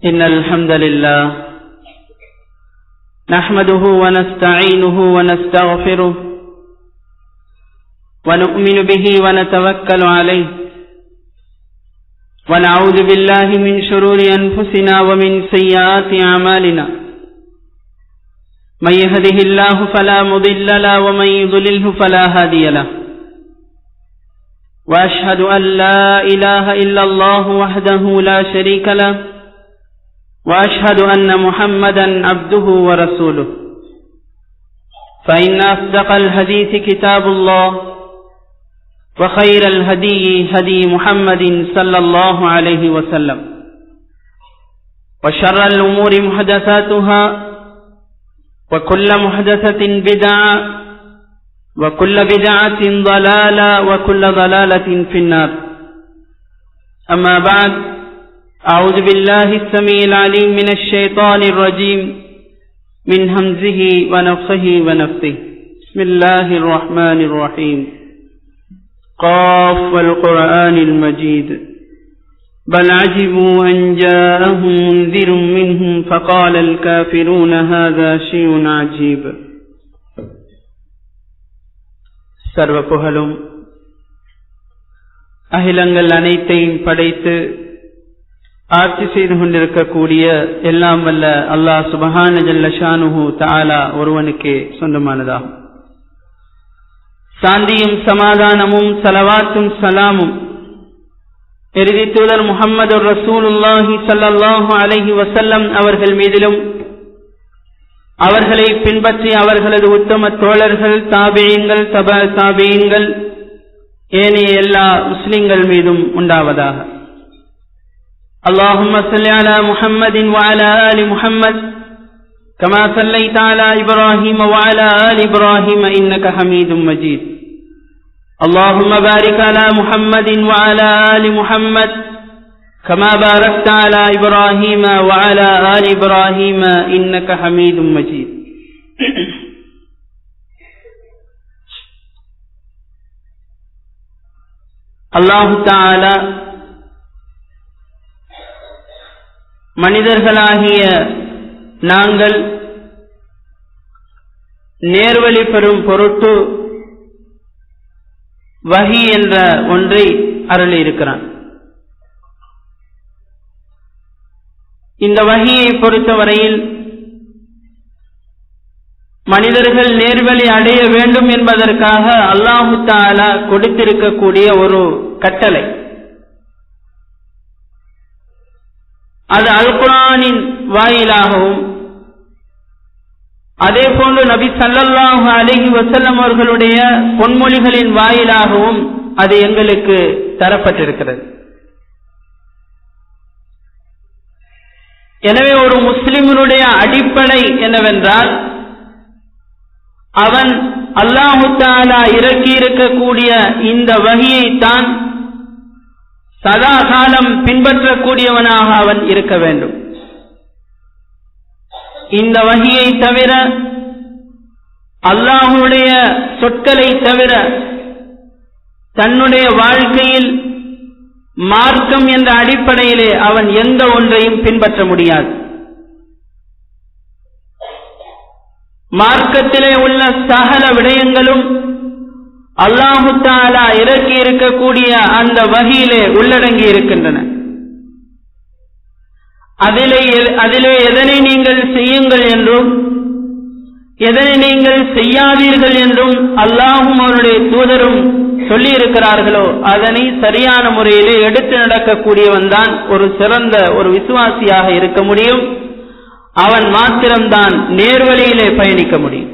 إن الحمد لله نحمده ونستعينه ونستغفره ونؤمن به ونتوكل عليه ونعوذ بالله من شرور أنفسنا ومن سيئات أعمالنا من يهده الله فلا مضل له ومن يضلله فلا هادي له وأشهد أن لا إله إلا الله وحده لا شريك له وأشهد أن محمدا عبده ورسوله فإن أصدق الحديث كتاب الله وخير الهدي هدي محمد صلى الله عليه وسلم وشر الأمور محدثاتها وكل محدثة بدعة وكل بدعة ضلالة وكل ضلالة في النار أما بعد أعوذ بالله السميع العليم من الشيطان الرجيم من همزه ونفخه ونفثه بسم الله الرحمن الرحيم قاف والقرآن المجيد بل عجبوا أن جاءهم منذر منهم فقال الكافرون هذا شيء عجيب சர்வ புகழும் அகிலங்கள் அனைத்தையும் படைத்து ஆட்சி செய்து கொண்டிருக்கக்கூடிய எல்லாம் வல்ல அல்லாஹ் சுபஹான ஜல்ல ஷானுஹு தாலா ஒருவனுக்கே சொந்தமானதாகும் சாந்தியும் சமாதானமும் சலவாத்தும் சலாமும் இறுதி தூதர் முகமது ரசூலுல்லாஹி சல்லாஹு அலஹி வசல்லம் அவர்கள் மீதிலும் அவர்களை பின்பற்றி அவர்களது உத்தம தோழர்கள் தாபியங்கள் தப தாபியங்கள் ஏனைய எல்லா முஸ்லிம்கள் மீதும் உண்டாவதாக اللهم صل على محمد وعلى آل محمد كما صليت على إبراهيم وعلى آل إبراهيم إنك حميد مجيد اللهم بارك على محمد وعلى آل محمد كما باركت على إبراهيم وعلى آل إبراهيم إنك حميد مجيد الله تعالى மனிதர்களாகிய நாங்கள் நேர்வழி பெறும் பொருட்டு வகி என்ற ஒன்றை அருளி இருக்கிறான் இந்த வகையை பொறுத்தவரையில் மனிதர்கள் நேர்வழி அடைய வேண்டும் என்பதற்காக அல்லாஹு தாலா கொடுத்திருக்கக்கூடிய ஒரு கட்டளை அது அல்குரானின் வாயிலாகவும் அதே போன்று நபி சல்லல்லாஹு அலஹி வசல்லம் அவர்களுடைய பொன்மொழிகளின் வாயிலாகவும் அது எங்களுக்கு தரப்பட்டிருக்கிறது எனவே ஒரு முஸ்லிமனுடைய அடிப்படை என்னவென்றால் அவன் அல்லாஹு தாலா இறக்கி இருக்கக்கூடிய இந்த வகையை தான் சதா காலம் பின்பற்றக்கூடியவனாக அவன் இருக்க வேண்டும் இந்த வகையை தவிர அல்லாஹுடைய சொற்களை தவிர தன்னுடைய வாழ்க்கையில் மார்க்கம் என்ற அடிப்படையிலே அவன் எந்த ஒன்றையும் பின்பற்ற முடியாது மார்க்கத்திலே உள்ள சகல விடயங்களும் அல்லாஹு தாலா இறக்கி இருக்கக்கூடிய அந்த வகையிலே உள்ளடங்கி இருக்கின்றன அதிலே அதிலே எதனை நீங்கள் செய்யுங்கள் என்றும் எதனை நீங்கள் செய்யாதீர்கள் என்றும் அல்லாஹும் அவருடைய தூதரும் சொல்லி இருக்கிறார்களோ அதனை சரியான முறையிலே எடுத்து நடக்கக்கூடியவன் தான் ஒரு சிறந்த ஒரு விசுவாசியாக இருக்க முடியும் அவன் மாத்திரம்தான் நேர்வழியிலே பயணிக்க முடியும்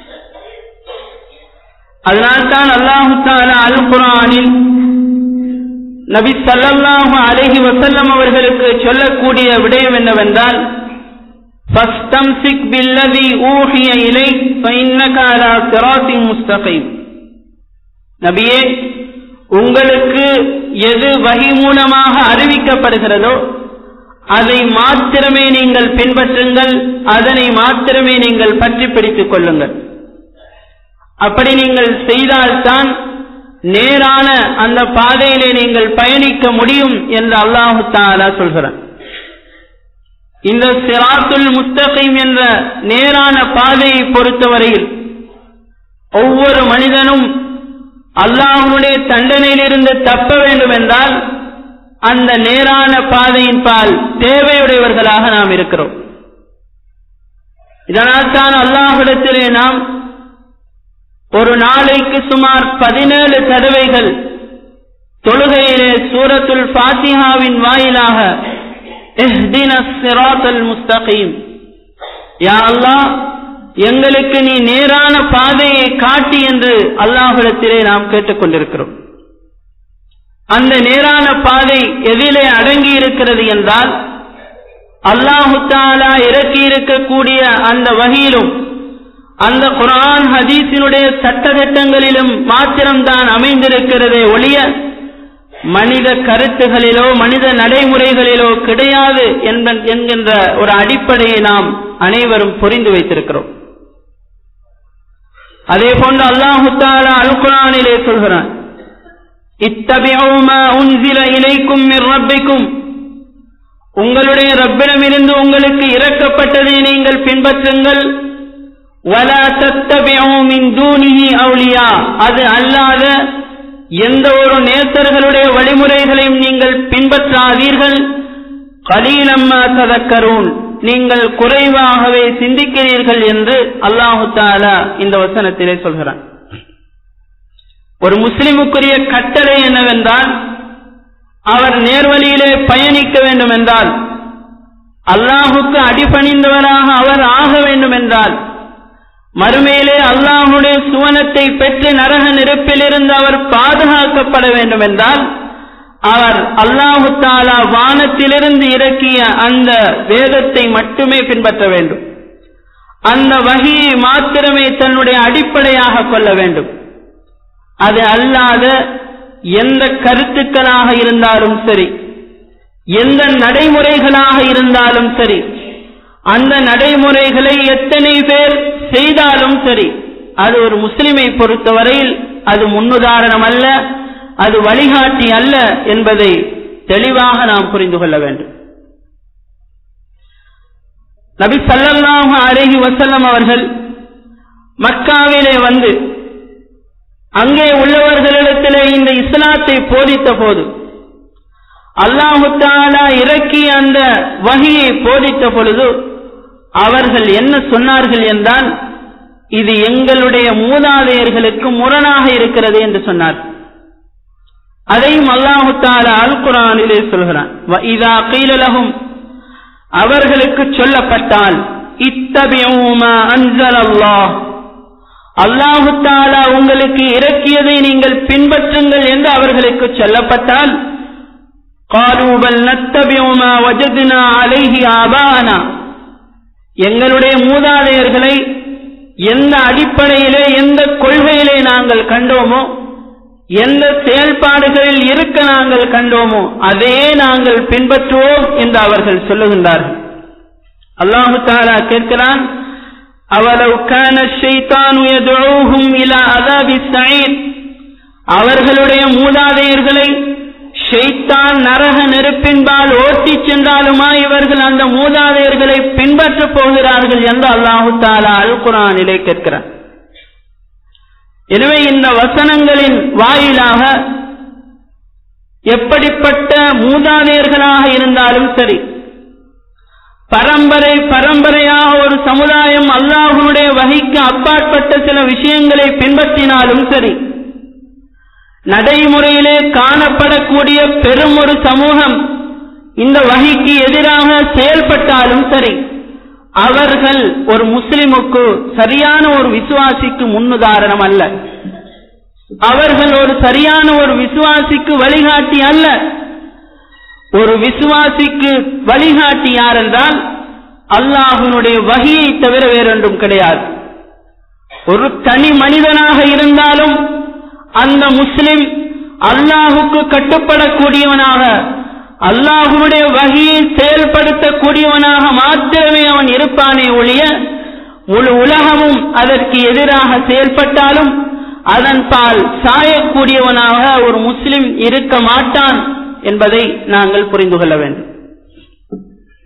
அதனால்தான் அல்லாஹு தாலா அல் குரானில் நபி சல்லல்லாஹு அலஹி வசல்லம் அவர்களுக்கு சொல்லக்கூடிய விடயம் என்னவென்றால் ஃபஸ்தம்சிக் பில்லதி ஊஹிய இலை ஃபைன்னக அலா சிராத்தின் முஸ்தகைம் நபியே உங்களுக்கு எது வகை மூலமாக அறிவிக்கப்படுகிறதோ அதை மாத்திரமே நீங்கள் பின்பற்றுங்கள் அதனை மாத்திரமே நீங்கள் பற்றி பிடித்துக் கொள்ளுங்கள் அப்படி நீங்கள் செய்தால்தான் நேரான அந்த பாதையிலே நீங்கள் பயணிக்க முடியும் என்று அல்லாஹு தாலா சொல்கிறான் இந்த சிராத்துல் முஸ்தகீம் என்ற நேரான பாதையை பொறுத்தவரையில் ஒவ்வொரு மனிதனும் அல்லாஹனுடைய தண்டனையிலிருந்து தப்ப வேண்டும் என்றால் அந்த நேரான பாதையின் பால் தேவையுடையவர்களாக நாம் இருக்கிறோம் இதனால் தான் அல்லாஹிடத்திலே நாம் ஒரு நாளைக்கு சுமார் பதினேழு தடவைகள் தொழுகையிலே சூரத்துல் ஃபாத்திஹாவின் வாயிலாக முஸ்தகீம் யா அல்லாஹ் எங்களுக்கு நீ நேரான பாதையை காட்டி என்று அல்லாஹிடத்திலே நாம் கேட்டுக்கொண்டிருக்கிறோம் அந்த நேரான பாதை எதிலே அடங்கி இருக்கிறது என்றால் அல்லாஹு தாலா இறக்கி இருக்கக்கூடிய அந்த வகையிலும் அந்த குரான் ஹதீஸினுடைய சட்டத்திட்டங்களிலும் மாத்திரம்தான் அமைந்திருக்கிறதே ஒழிய மனித கருத்துகளிலோ மனித நடைமுறைகளிலோ கிடையாது என்கின்ற ஒரு அடிப்படையை நாம் அனைவரும் புரிந்து வைத்திருக்கிறோம் அதே போன்று அல்லாஹு தாலா அல் குரானிலே சொல்கிறான் இலைக்கும் ரப்பிக்கும் உங்களுடைய ரப்பிடமிருந்து உங்களுக்கு இறக்கப்பட்டதை நீங்கள் பின்பற்றுங்கள் வலா தத்தபியூமின் தூணிஹி அவுலியா அது அல்லாத எந்த ஒரு நேசர்களுடைய வழிமுறைகளையும் நீங்கள் பின்பற்றாதீர்கள் கலீலம்மா ததக்கரூன் நீங்கள் குறைவாகவே சிந்திக்கிறீர்கள் என்று அல்லாஹு தாலா இந்த வசனத்திலே சொல்கிறான் ஒரு முஸ்லிமுக்குரிய கட்டளை என்னவென்றால் அவர் நேர்வழியிலே பயணிக்க வேண்டும் என்றால் அல்லாஹுக்கு அடிபணிந்தவராக அவர் ஆக வேண்டும் என்றால் மறுமையிலே அல்லாஹுடைய சுவனத்தை பெற்று நரக நெருப்பிலிருந்து அவர் பாதுகாக்கப்பட வேண்டும் என்றால் அவர் அல்லாஹு தாலா வானத்திலிருந்து இறக்கிய அந்த வேதத்தை மட்டுமே பின்பற்ற வேண்டும் அந்த வகையை மாத்திரமே தன்னுடைய அடிப்படையாக கொள்ள வேண்டும் அது அல்லாத எந்த கருத்துக்களாக இருந்தாலும் சரி எந்த நடைமுறைகளாக இருந்தாலும் சரி அந்த நடைமுறைகளை எத்தனை பேர் செய்தாலும் சரி அது ஒரு முஸ்லிமை பொறுத்தவரையில் அது முன்னுதாரணம் அல்ல அது வழிகாட்டி அல்ல என்பதை தெளிவாக நாம் புரிந்து கொள்ள வேண்டும் நபி சல்லல்லாஹு அலைஹி வசல்லம் அவர்கள் மக்காவிலே வந்து அங்கே உள்ளவர்களிடத்திலே இந்த இஸ்லாத்தை போதித்த போது அல்லாஹு தாலா இறக்கி அந்த வகையை போதித்த பொழுது அவர்கள் என்ன சொன்னார்கள் என்றால் இது எங்களுடைய மூதாதையர்களுக்கு முரணாக இருக்கிறது என்று சொன்னார் அதையும் அல்லாஹு தாலா அல் குரானிலே சொல்கிறான் இதா கீழலகும் அவர்களுக்கு சொல்லப்பட்டால் இத்தபியூமா அன்சல் அல்லாஹ் அல்லாஹு தாலா உங்களுக்கு இறக்கியதை நீங்கள் பின்பற்றுங்கள் என்று அவர்களுக்கு சொல்லப்பட்டால் காலூபல் நத்தபியோமா வஜதுனா அலைஹி ஆபானா எங்களுடைய மூதாதையர்களை எந்த அடிப்படையிலே எந்த கொள்கையிலே நாங்கள் கண்டோமோ எந்த செயல்பாடுகளில் இருக்க நாங்கள் கண்டோமோ அதையே நாங்கள் பின்பற்றுவோம் என்று அவர்கள் சொல்லுகின்றார்கள் அல்லாஹு தாலா கேட்கிறான் அவலவ் கான ஷைத்தானு யதுஊஹும் இலா அதாபி ஸயீர் அவர்களுடைய மூதாதையர்களை ஷைத்தான் நரக நெருப்பின்பால் ஓட்டிச் சென்றாலுமா இவர்கள் அந்த மூதாதையர்களை பின்பற்றப் போகிறார்கள் என்று அல்லாஹு தாலா அல் குரானிலே கேட்கிறார் எனவே இந்த வசனங்களின் வாயிலாக எப்படிப்பட்ட மூதாதையர்களாக இருந்தாலும் சரி பரம்பரை பரம்பரையாக ஒரு சமுதாயம் அல்லாஹுடைய வகைக்கு அப்பாற்பட்ட சில விஷயங்களை பின்பற்றினாலும் சரி நடைமுறையிலே காணப்படக்கூடிய பெரும் ஒரு சமூகம் இந்த வகைக்கு எதிராக செயல்பட்டாலும் சரி அவர்கள் ஒரு முஸ்லிமுக்கு சரியான ஒரு விசுவாசிக்கு முன்னுதாரணம் அல்ல அவர்கள் ஒரு சரியான ஒரு விசுவாசிக்கு வழிகாட்டி அல்ல ஒரு விசுவாசிக்கு வழிகாட்டி யார் என்றால் அல்லாஹுனுடைய வகையை தவிர வேறொன்றும் கிடையாது ஒரு தனி மனிதனாக இருந்தாலும் அந்த முஸ்லிம் அல்லாஹுக்கு கட்டுப்படக்கூடியவனாக அல்லாஹுடைய வகையை செயல்படுத்தக்கூடியவனாக மாத்திரமே அவன் இருப்பானே ஒழிய முழு உலகமும் அதற்கு எதிராக செயல்பட்டாலும் அதன் பால் சாயக்கூடியவனாக ஒரு முஸ்லிம் இருக்க மாட்டான் என்பதை நாங்கள் புரிந்து கொள்ள வேண்டும்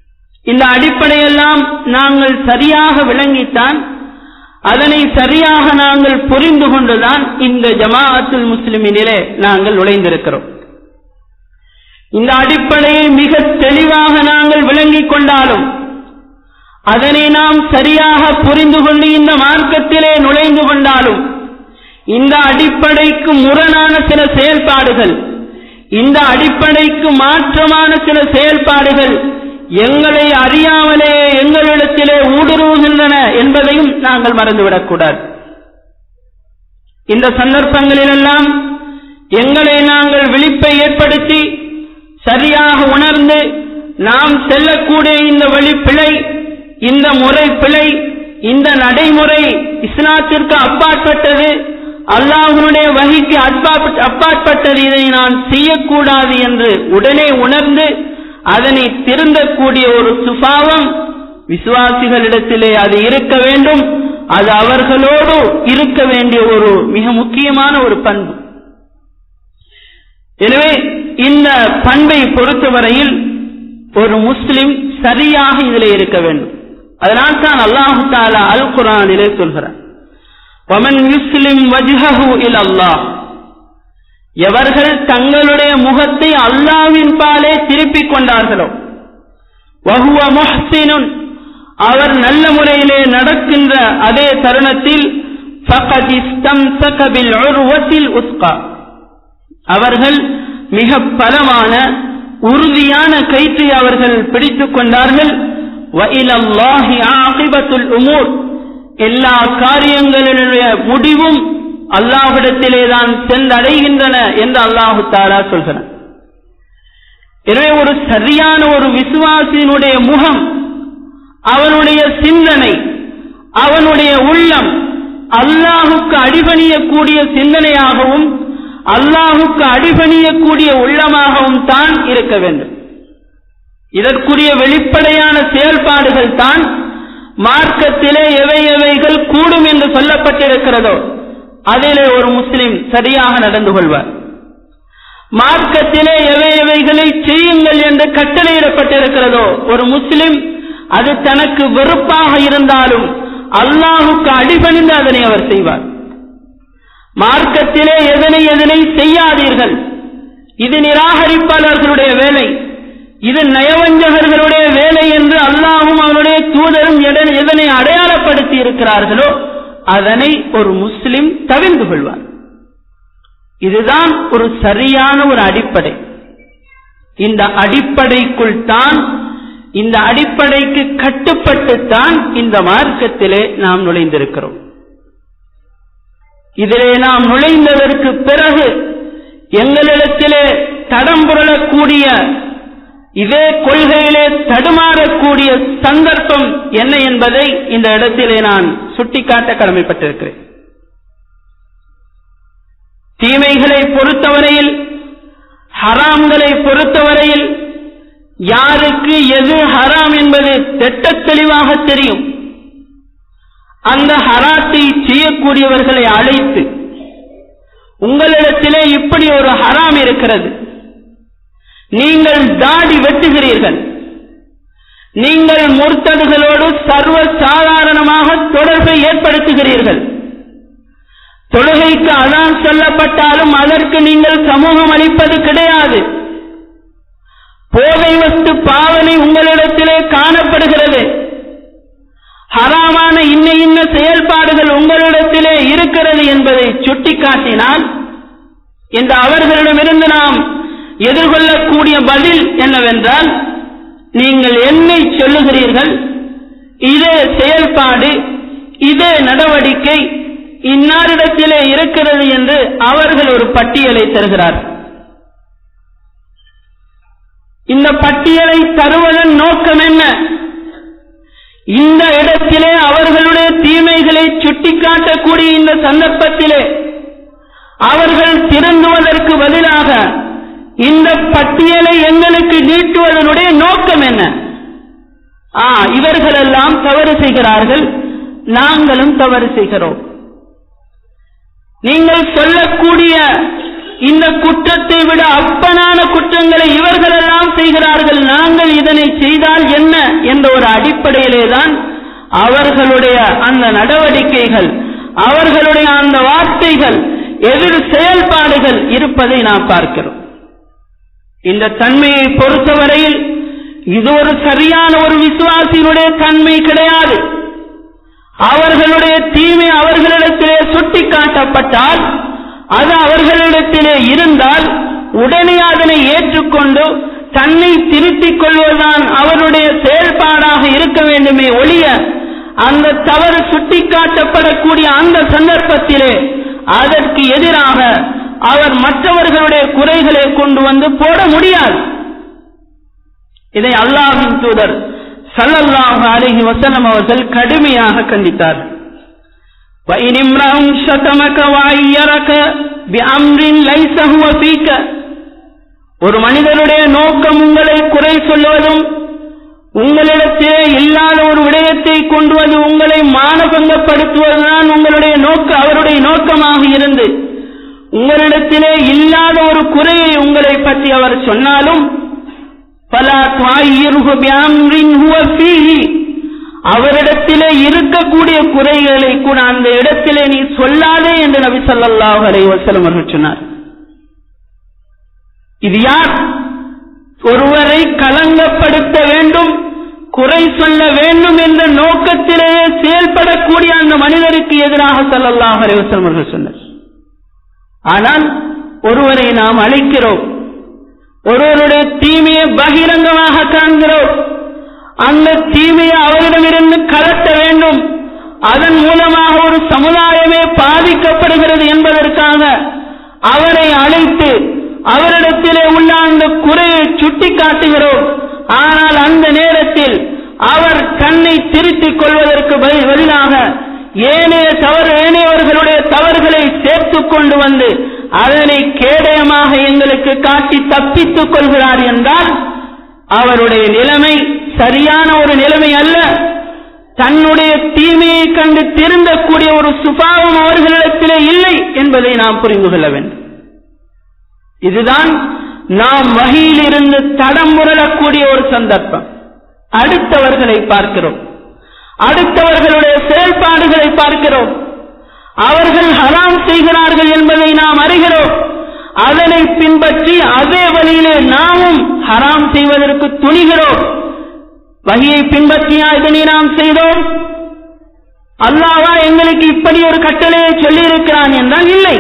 இந்த அடிப்படையெல்லாம் நாங்கள் சரியாக விளங்கித்தான் அதனை சரியாக நாங்கள் புரிந்து கொண்டுதான் இந்த ஜமாஅத்துல் முஸ்லிமினிலே நாங்கள் நுழைந்திருக்கிறோம் இந்த அடிப்படையை மிக தெளிவாக நாங்கள் விளங்கிக் கொண்டாலும் அதனை நாம் சரியாக புரிந்து கொண்டு இந்த மார்க்கத்திலே நுழைந்து கொண்டாலும் இந்த அடிப்படைக்கு முரணான சில செயல்பாடுகள் இந்த அடிப்படைக்கு மாற்றமான சில செயல்பாடுகள் எங்களை அறியாமலே எங்களிடத்திலே ஊடுருவுகின்றன என்பதையும் நாங்கள் மறந்துவிடக்கூடாது இந்த சந்தர்ப்பங்களிலெல்லாம் எங்களை நாங்கள் விழிப்பை ஏற்படுத்தி சரியாக உணர்ந்து நாம் செல்லக்கூடிய இந்த வழி பிழை இந்த முறை பிழை இந்த நடைமுறை இஸ்லாத்திற்கு அப்பாற்பட்டது அல்லாஹனுடைய வகைக்கு அப்பாற்பட்டது இதை நான் செய்யக்கூடாது என்று உடனே உணர்ந்து அதனை திருந்தக்கூடிய ஒரு சுபாவம் விசுவாசிகளிடத்திலே அது இருக்க வேண்டும் அது அவர்களோடு இருக்க வேண்டிய ஒரு மிக முக்கியமான ஒரு பண்பு எனவே இந்த பண்பை பொறுத்தவரையில் ஒரு முஸ்லிம் சரியாக இதில் இருக்க வேண்டும் அதனால் தான் அல்லாஹு தாலா அல் குரானிலே சொல்கிறார் வமன் யுஸ்லிம் வஜ்ஹஹு இல் அல்லாஹ் எவர்கள் தங்களுடைய முகத்தை அல்லாவின் பாலே திருப்பிக் கொண்டார்களோ வஹுவ முஹ்சினுன் அவர் நல்ல முறையிலே நடக்கின்ற அதே தருணத்தில் ஃபகத் இஸ்தம்சக பில் உர்வத்தில் உஸ்கா அவர்கள் மிக பலமான உறுதியான கயிற்றை அவர்கள் பிடித்துக் கொண்டார்கள் வஇலல்லாஹி ஆகிபத்துல் உமூர் எல்லா காரியங்களினுடைய முடிவும் அல்லாஹிடத்திலே தான் சென்றடைகின்றன என்று அல்லாஹு தாலா சொல்கிறான் எனவே ஒரு சரியான ஒரு விசுவாசியினுடைய முகம் அவனுடைய சிந்தனை அவனுடைய உள்ளம் அல்லாஹுக்கு அடிபணியக்கூடிய சிந்தனையாகவும் அல்லாஹுக்கு அடிபணியக்கூடிய உள்ளமாகவும் தான் இருக்க வேண்டும் இதற்குரிய வெளிப்படையான செயல்பாடுகள் தான் மார்க்கத்திலே எவை எவைகள் கூடும் என்று சொல்லப்பட்டிருக்கிறதோ அதிலே ஒரு முஸ்லிம் சரியாக நடந்து கொள்வார் மார்க்கத்திலே எவை எவைகளை செய்யுங்கள் என்று கட்டளையிடப்பட்டிருக்கிறதோ ஒரு முஸ்லிம் அது தனக்கு வெறுப்பாக இருந்தாலும் அல்லாஹுக்கு அடிபணிந்து அதனை அவர் செய்வார் மார்க்கத்திலே எதனை எதனை செய்யாதீர்கள் இது நிராகரிப்பாளர்களுடைய வேலை இது நயவஞ்சகர்களுடைய வேலை என்று அல்லாஹும் அவனுடைய தூதரும் எதனை அடையாளப்படுத்தி இருக்கிறார்களோ அதனை ஒரு முஸ்லிம் தவிர்ந்து கொள்வார் இதுதான் ஒரு சரியான ஒரு அடிப்படை இந்த அடிப்படைக்குள் தான் இந்த அடிப்படைக்கு கட்டுப்பட்டுத்தான் இந்த மார்க்கத்திலே நாம் நுழைந்திருக்கிறோம் இதிலே நாம் நுழைந்ததற்கு பிறகு எங்களிடத்திலே தடம் புரளக்கூடிய இதே கொள்கையிலே தடுமாறக்கூடிய சந்தர்ப்பம் என்ன என்பதை இந்த இடத்திலே நான் சுட்டிக்காட்ட கடமைப்பட்டிருக்கிறேன் தீமைகளை பொறுத்தவரையில் ஹராம்களை பொறுத்தவரையில் யாருக்கு எது ஹராம் என்பது திட்டத் தெளிவாக தெரியும் அந்த ஹராத்தை செய்யக்கூடியவர்களை அழைத்து உங்களிடத்திலே இப்படி ஒரு ஹராம் இருக்கிறது நீங்கள் தாடி வெட்டுகிறீர்கள் நீங்கள் முர்த்ததுகளோடு சர்வ சாதாரணமாக தொடர்பை ஏற்படுத்துகிறீர்கள் தொழுகைக்கு அதான் சொல்லப்பட்டாலும் அதற்கு நீங்கள் சமூகம் அளிப்பது கிடையாது போதை வஸ்து பாவனை உங்களிடத்திலே காணப்படுகிறது ஹராமான இன்ன இன்ன செயல்பாடுகள் உங்களிடத்திலே இருக்கிறது என்பதை சுட்டிக்காட்டினால் இந்த அவர்களிடமிருந்து நாம் எதிர்கொள்ளக்கூடிய பதில் என்னவென்றால் நீங்கள் என்னை சொல்லுகிறீர்கள் இதே செயல்பாடு இதே நடவடிக்கை இன்னாரிடத்திலே இருக்கிறது என்று அவர்கள் ஒரு பட்டியலை தருகிறார் இந்த பட்டியலை தருவதன் நோக்கம் என்ன இந்த இடத்திலே அவர்களுடைய தீமைகளை சுட்டிக்காட்டக்கூடிய இந்த சந்தர்ப்பத்திலே அவர்கள் திருந்துவதற்கு பதிலாக இந்த பட்டியலை எங்களுக்கு நீட்டுவதனுடைய நோக்கம் என்ன ஆ இவர்களெல்லாம் தவறு செய்கிறார்கள் நாங்களும் தவறு செய்கிறோம் நீங்கள் சொல்லக்கூடிய இந்த குற்றத்தை விட அப்பனான குற்றங்களை இவர்களெல்லாம் செய்கிறார்கள் நாங்கள் இதனை செய்தால் என்ன என்ற ஒரு அடிப்படையிலே தான் அவர்களுடைய அந்த நடவடிக்கைகள் அவர்களுடைய அந்த வார்த்தைகள் எதிர் செயல்பாடுகள் இருப்பதை நாம் பார்க்கிறோம் இந்த தன்மையை பொறுத்தவரையில் இது ஒரு சரியான ஒரு விசுவாசியினுடைய தன்மை கிடையாது அவர்களுடைய தீமை அவர்களிடத்திலே சுட்டி காட்டப்பட்டால் அது அவர்களிடத்திலே இருந்தால் உடனே அதனை ஏற்றுக்கொண்டு தன்னை திருத்திக் கொள்வதுதான் அவருடைய செயல்பாடாக இருக்க வேண்டுமே ஒழிய அந்த தவறு சுட்டிக்காட்டப்படக்கூடிய அந்த சந்தர்ப்பத்திலே அதற்கு எதிராக அவர் மற்றவர்களுடைய குறைகளை கொண்டு வந்து போட முடியாது இதை அல்லாஹின் தூதர் சல்லல்லாஹு அலைஹி வஸல்லம் அவர்கள் கடுமையாக கண்டித்தார் وَإِنِ امْرَأٌ شَتَمَكَ وَعَيَّرَكَ بِأَمْرٍ لَيْسَ هُوَ فِيكَ ஒரு மனிதருடைய நோக்கம் உங்களை குறை சொல்லுவதும் உங்களிடத்திலே இல்லாத ஒரு விடயத்தை கொண்டு வந்து உங்களை மானபங்கப்படுத்துவதுதான் உங்களுடைய நோக்க அவருடைய நோக்கமாக இருந்து உங்களிடத்திலே இல்லாத ஒரு குறையை உங்களை பற்றி அவர் சொன்னாலும் பலா துவாயிர்ஹு பிஅம்ரின் ஹுவ ஃபீஹி அவரிடத்திலே இருக்கக்கூடிய குறைகளை கூட அந்த இடத்திலே நீ சொல்லாதே என்று நபி ஸல்லல்லாஹு அலைஹி வஸல்லம் அவர்கள் சொன்னார் இது யார் ஒருவரை கலங்கப்படுத்த வேண்டும் குறை சொல்ல வேண்டும் என்ற நோக்கத்திலேயே செயல்படக்கூடிய அந்த மனிதருக்கு எதிராக ஸல்லல்லாஹு அலைஹி வஸல்லம் அவர்கள் சொன்னார் ஆனால் ஒருவரை நாம் அழைக்கிறோம் ஒருவருடைய தீமையை பகிரங்கமாக காண்கிறோம் அந்த தீமையை அவரிடமிருந்து கலட்ட வேண்டும் அதன் மூலமாக ஒரு சமுதாயமே பாதிக்கப்படுகிறது என்பதற்காக அவரை அழைத்து அவரிடத்திலே உள்ள அந்த குறையை சுட்டி காட்டுகிறோம் ஆனால் அந்த நேரத்தில் அவர் தன்னை திருத்திக் கொள்வதற்கு பதிலாக ஏனைய தவறு ஏனையவர்களுடைய தவறுகளை சேர்த்துக் கொண்டு வந்து அதனை கேடயமாக எங்களுக்கு காட்டி தப்பித்துக் கொள்கிறார் என்றால் அவருடைய நிலைமை சரியான ஒரு நிலைமை அல்ல தன்னுடைய தீமையை கண்டு திருந்தக்கூடிய ஒரு சுபாவம் அவர்களிடத்திலே இல்லை என்பதை நாம் புரிந்து கொள்ள வேண்டும் இதுதான் நாம் வகையில் இருந்து தடம் முரளக்கூடிய ஒரு சந்தர்ப்பம் அடுத்தவர்களை பார்க்கிறோம் அடுத்தவர்களுடைய செயல்பாடுகளை பார்க்கிறோம் அவர்கள் ஹராம் செய்கிறார்கள் என்பதை நாம் அறிகிறோம் அதனை பின்பற்றி அதே வழியிலே நாமும் ஹராம் செய்வதற்கு துணிகிறோம் வகையை பின்பற்றியா இதனை நாம் செய்தோம் அல்லாவா எங்களுக்கு இப்படி ஒரு கட்டளையை சொல்லியிருக்கிறான் என்றால் இல்லை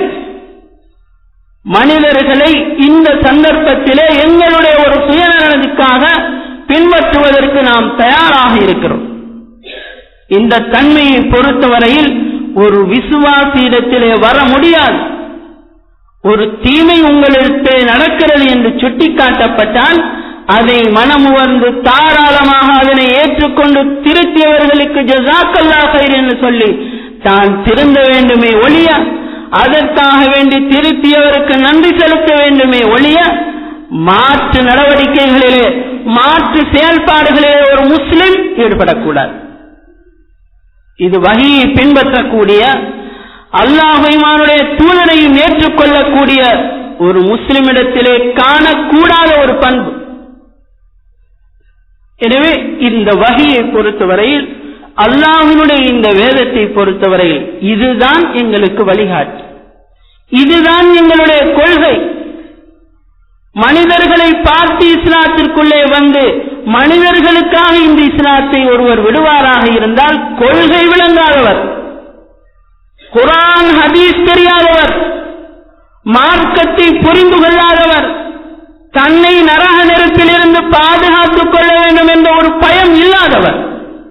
மனிதர்களை இந்த சந்தர்ப்பத்திலே எங்களுடைய ஒரு சுயநலனுக்காக பின்பற்றுவதற்கு நாம் தயாராக இருக்கிறோம் இந்த தன்மையை பொறுத்தவரையில் ஒரு விசுவாசியிடத்திலே வர முடியாது ஒரு தீமை உங்களிடத்தில் நடக்கிறது என்று சுட்டிக்காட்டப்பட்டால் அதை மனமுவர்ந்து தாராளமாக அதனை ஏற்றுக்கொண்டு திருத்தியவர்களுக்கு ஜசாக்கல்லா என்று சொல்லி தான் திருந்த வேண்டுமே ஒழிய அதற்காக வேண்டி திருத்தியவருக்கு நன்றி செலுத்த வேண்டுமே ஒழிய மாற்று நடவடிக்கைகளிலே மாற்று செயல்பாடுகளிலே ஒரு முஸ்லிம் ஈடுபடக்கூடாது இது வகையை பின்பற்றக்கூடிய அல்லாஹைமானுடைய தூதரையும் ஏற்றுக்கொள்ளக்கூடிய ஒரு முஸ்லிமிடத்திலே காணக்கூடாத ஒரு பண்பு எனவே இந்த வகையை பொறுத்தவரையில் அல்லாஹினுடைய இந்த வேதத்தை பொறுத்தவரையில் இதுதான் எங்களுக்கு வழிகாட்டு இதுதான் எங்களுடைய கொள்கை மனிதர்களை பார்த்து இஸ்லாத்திற்குள்ளே வந்து மனிதர்களுக்காக இந்த இஸ்லாத்தை ஒருவர் விடுவாராக இருந்தால் கொள்கை விளங்காதவர் குரான் ஹதீஸ் தெரியாதவர் மார்க்கத்தை புரிந்து கொள்ளாதவர் தன்னை நரக நெருப்பிலிருந்து பாதுகாத்துக் கொள்ள வேண்டும் என்ற ஒரு பயம் இல்லாதவர்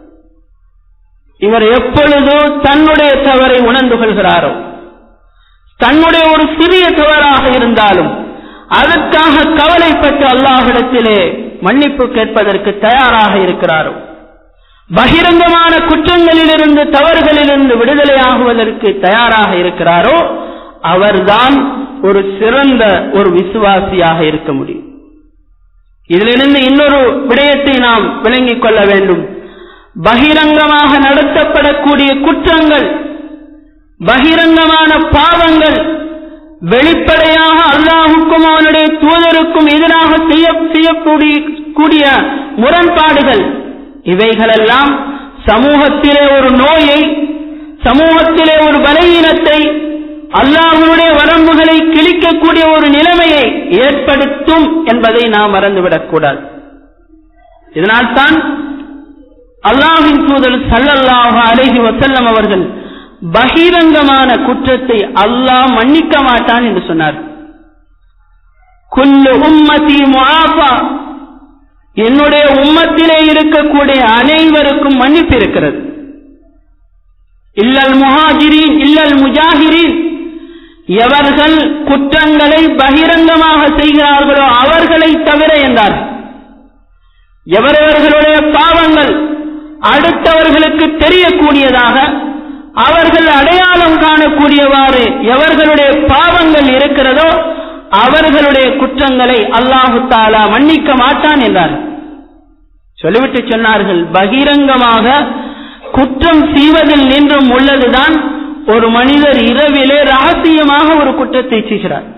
இவர் எப்பொழுது தன்னுடைய தவறை உணர்ந்து கொள்கிறாரோ தன்னுடைய ஒரு சிறிய தவறாக இருந்தாலும் அதற்காக கவலைப்பட்டு அல்லாஹிடத்திலே மன்னிப்பு கேட்பதற்கு தயாராக இருக்கிறாரோ பகிரங்கமான குற்றங்களிலிருந்து தவறுகளிலிருந்து விடுதலையாகுவதற்கு தயாராக இருக்கிறாரோ அவர்தான் ஒரு சிறந்த ஒரு விசுவாசியாக இருக்க முடியும் இதிலிருந்து இன்னொரு விடயத்தை நாம் விளங்கிக் கொள்ள வேண்டும் பகிரங்கமாக நடத்தப்படக்கூடிய குற்றங்கள் பகிரங்கமான பாவங்கள் வெளிப்படையாக அல்லாஹுக்கும் அவனுடைய தூதருக்கும் எதிராக செய்ய செய்யக்கூடிய கூடிய முரண்பாடுகள் இவைகளெல்லாம் சமூகத்திலே ஒரு நோயை சமூகத்திலே ஒரு பலவீனத்தை அல்லாஹனுடைய வரம்புகளை கிழிக்கக்கூடிய ஒரு நிலைமையை ஏற்படுத்தும் என்பதை நாம் மறந்துவிடக்கூடாது இதனால்தான் அல்லாஹின் தூதர் சல்லல்லாஹு அலைஹி வசல்லம் அவர்கள் பகிரங்கமான குற்றத்தை அல்லாஹ் மன்னிக்க மாட்டான் என்று சொன்னார் குல்லு உம்மதி முஆஃபா என்னுடைய உம்மத்திலே இருக்கக்கூடிய அனைவருக்கும் மன்னிப்பு இருக்கிறது இல்லல் முஹாஜிரின் இல்லல் முஜாஹிரின் எவர்கள் குற்றங்களை பகிரங்கமாக செய்கிறார்களோ அவர்களை தவிர என்றார் எவரவர்களுடைய பாவங்கள் அடுத்தவர்களுக்கு தெரியக்கூடியதாக அவர்கள் அடையாளம் காணக்கூடியவாறு எவர்களுடைய பாவங்கள் இருக்கிறதோ அவர்களுடைய குற்றங்களை அல்லாஹு தாலா மன்னிக்க மாட்டான் என்றார் சொல்லிவிட்டு சொன்னார்கள் பகிரங்கமாக குற்றம் செய்வதில் நின்றும் உள்ளதுதான் ஒரு மனிதர் இரவிலே ரகசியமாக ஒரு குற்றத்தை செய்கிறார்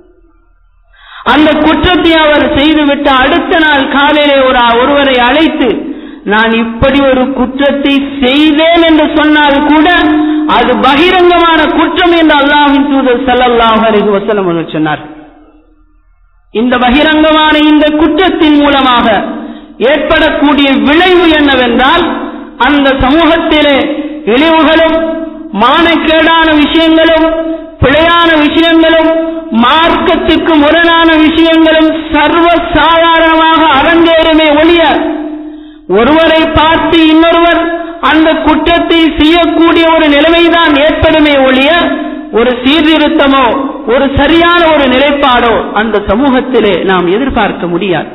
அந்த குற்றத்தை அவர் செய்துவிட்டு அடுத்த நாள் காலையிலே ஒரு ஒருவரை அழைத்து நான் இப்படி ஒரு குற்றத்தை செய்தேன் என்று சொன்னால் கூட அது பகிரங்கமான குற்றம் என்று அல்லாஹின் தூதர் சல்லல்லாஹு அலைஹி வஸல்லம் அவர்கள் சொன்னார் இந்த பகிரங்கமான இந்த குற்றத்தின் மூலமாக ஏற்படக்கூடிய விளைவு என்னவென்றால் அந்த சமூகத்திலே இழிவுகளும் மானக்கேடான விஷயங்களும் பிழையான விஷயங்களும் மார்க்கத்துக்கு முரணான விஷயங்களும் சர்வ சாதாரணமாக அரங்கேறுமே ஒழிய ஒருவரை பார்த்து இன்னொருவர் அந்த குற்றத்தை செய்யக்கூடிய ஒரு நிலைமைதான் ஏற்படுமே ஒழிய ஒரு சீர்திருத்தமோ ஒரு சரியான ஒரு நிலைப்பாடோ அந்த சமூகத்திலே நாம் எதிர்பார்க்க முடியாது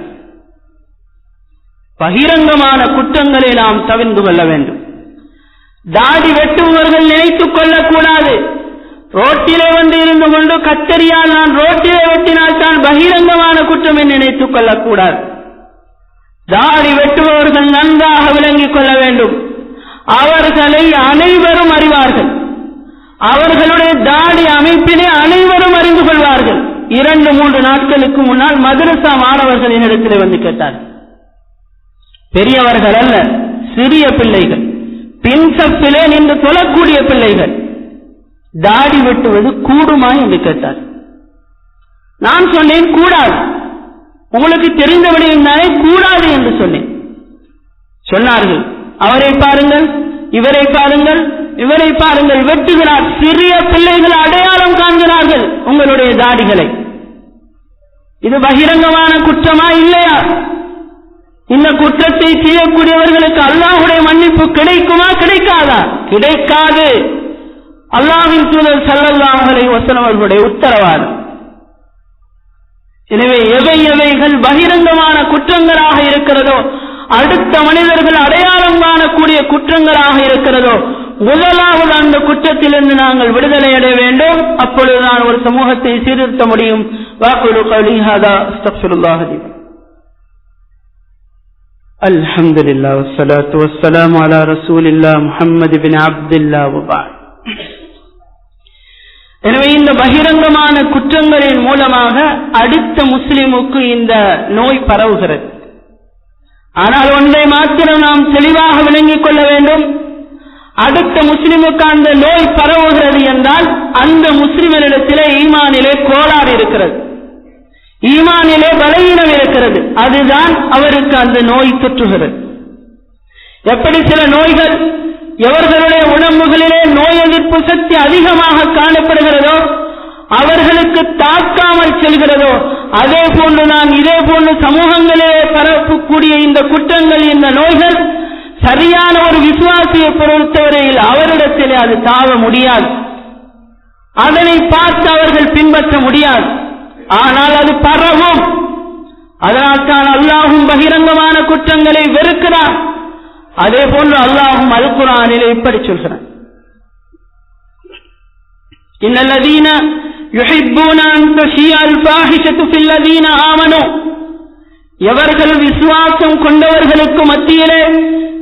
பகிரங்கமான குற்றங்களை நாம் தவிர்ந்து கொள்ள வேண்டும் தாடி வெட்டுபவர்கள் நினைத்துக் கொள்ளக்கூடாது ரோட்டிலே வந்து இருந்து கொண்டு கத்தரியால் நான் ரோட்டிலே வெட்டினால் தான் பகிரங்கமான குற்றம் என்று நினைத்துக் கொள்ளக்கூடாது தாடி வெட்டுபவர்கள் நன்றாக விளங்கிக் கொள்ள வேண்டும் அவர்களை அனைவரும் அறிவார்கள் அவர்களுடைய தாடி அமைப்பினை அனைவரும் அறிந்து கொள்வார்கள் இரண்டு மூன்று நாட்களுக்கு முன்னால் மதரசா மாணவர்கள் என்னிடத்தில் வந்து கேட்டார்கள் பெரியவர்கள் அல்ல சிறிய பிள்ளைகள் பின்சப்பிலே நின்று தொழக்கூடிய பிள்ளைகள் தாடி வெட்டுவது கூடுமா என்று கேட்டார் நான் சொன்னேன் கூடாது உங்களுக்கு தெரிந்தபடி இருந்தாலே கூடாது என்று சொன்னேன் சொன்னார்கள் அவரை பாருங்கள் இவரை பாருங்கள் இவரை பாருங்கள் வெட்டுகிறார் சிறிய பிள்ளைகள் அடையாளம் காண்கிறார்கள் உங்களுடைய தாடிகளை இது பகிரங்கமான குற்றமா இல்லையா இந்த குற்றத்தை செய்யக்கூடியவர்களுக்கு அல்லாஹுடைய மன்னிப்பு கிடைக்குமா கிடைக்காதா கிடைக்காது அல்லாஹின் தூதர் சல்லல்லாஹலை வசனம் அவர்களுடைய உத்தரவாதம் எனவே எவை எவைகள் பகிரங்கமான குற்றங்களாக இருக்கிறதோ அடுத்த மனிதர்கள் அடையாளம் காணக்கூடிய குற்றங்களாக இருக்கிறதோ முதலாவது அந்த குற்றத்திலிருந்து நாங்கள் விடுதலை அடைய வேண்டும் அப்பொழுதுதான் ஒரு சமூகத்தை சீர்திருத்த முடியும் வாக்குழு கலிஹாதா அஸ்தப்சுல்லாஹதி الحمد لله والصلاة والسلام على رسول الله محمد بن عبد الله وبعد எனவே இந்த பகிரங்கமான குற்றங்களின் மூலமாக அடுத்த முஸ்லிமுக்கு இந்த நோய் பரவுகிறது ஆனால் ஒன்றை மாத்திரம் நாம் தெளிவாக விளங்கிக் கொள்ள வேண்டும் அடுத்த முஸ்லிமுக்கு அந்த நோய் பரவுகிறது என்றால் அந்த முஸ்லிமனிடத்திலே ஈமானிலே கோளாறு இருக்கிறது ஈமானிலே பலவீனம் இருக்கிறது அதுதான் அவருக்கு அந்த நோய் தொற்றுகிறது எப்படி சில நோய்கள் எவர்களுடைய உடம்புகளிலே நோய் எதிர்ப்பு சக்தி அதிகமாக காணப்படுகிறதோ அவர்களுக்கு தாக்காமல் செல்கிறதோ அதே போன்று நான் இதே போன்று சமூகங்களிலே பரப்பக்கூடிய இந்த குற்றங்கள் இந்த நோய்கள் சரியான ஒரு விசுவாசியை பொறுத்தவரையில் அவரிடத்திலே அது தாவ முடியாது அதனை பார்த்து அவர்கள் பின்பற்ற முடியாது ஆனால் அது பரவும் அதனால் தான் அல்லாஹும் பகிரங்கமான குற்றங்களை வெறுக்கிறார் அதே போன்று அல்லாஹும் அல் குரானிலே இப்படி சொல்கிறான் இன்னல்லதீன யுஹிப்பூன அன் தஷிய அல் ஃபாஹிஷத்து ஃபில் லதீன ஆமனு எவர்கள் விசுவாசம் கொண்டவர்களுக்கு மத்தியிலே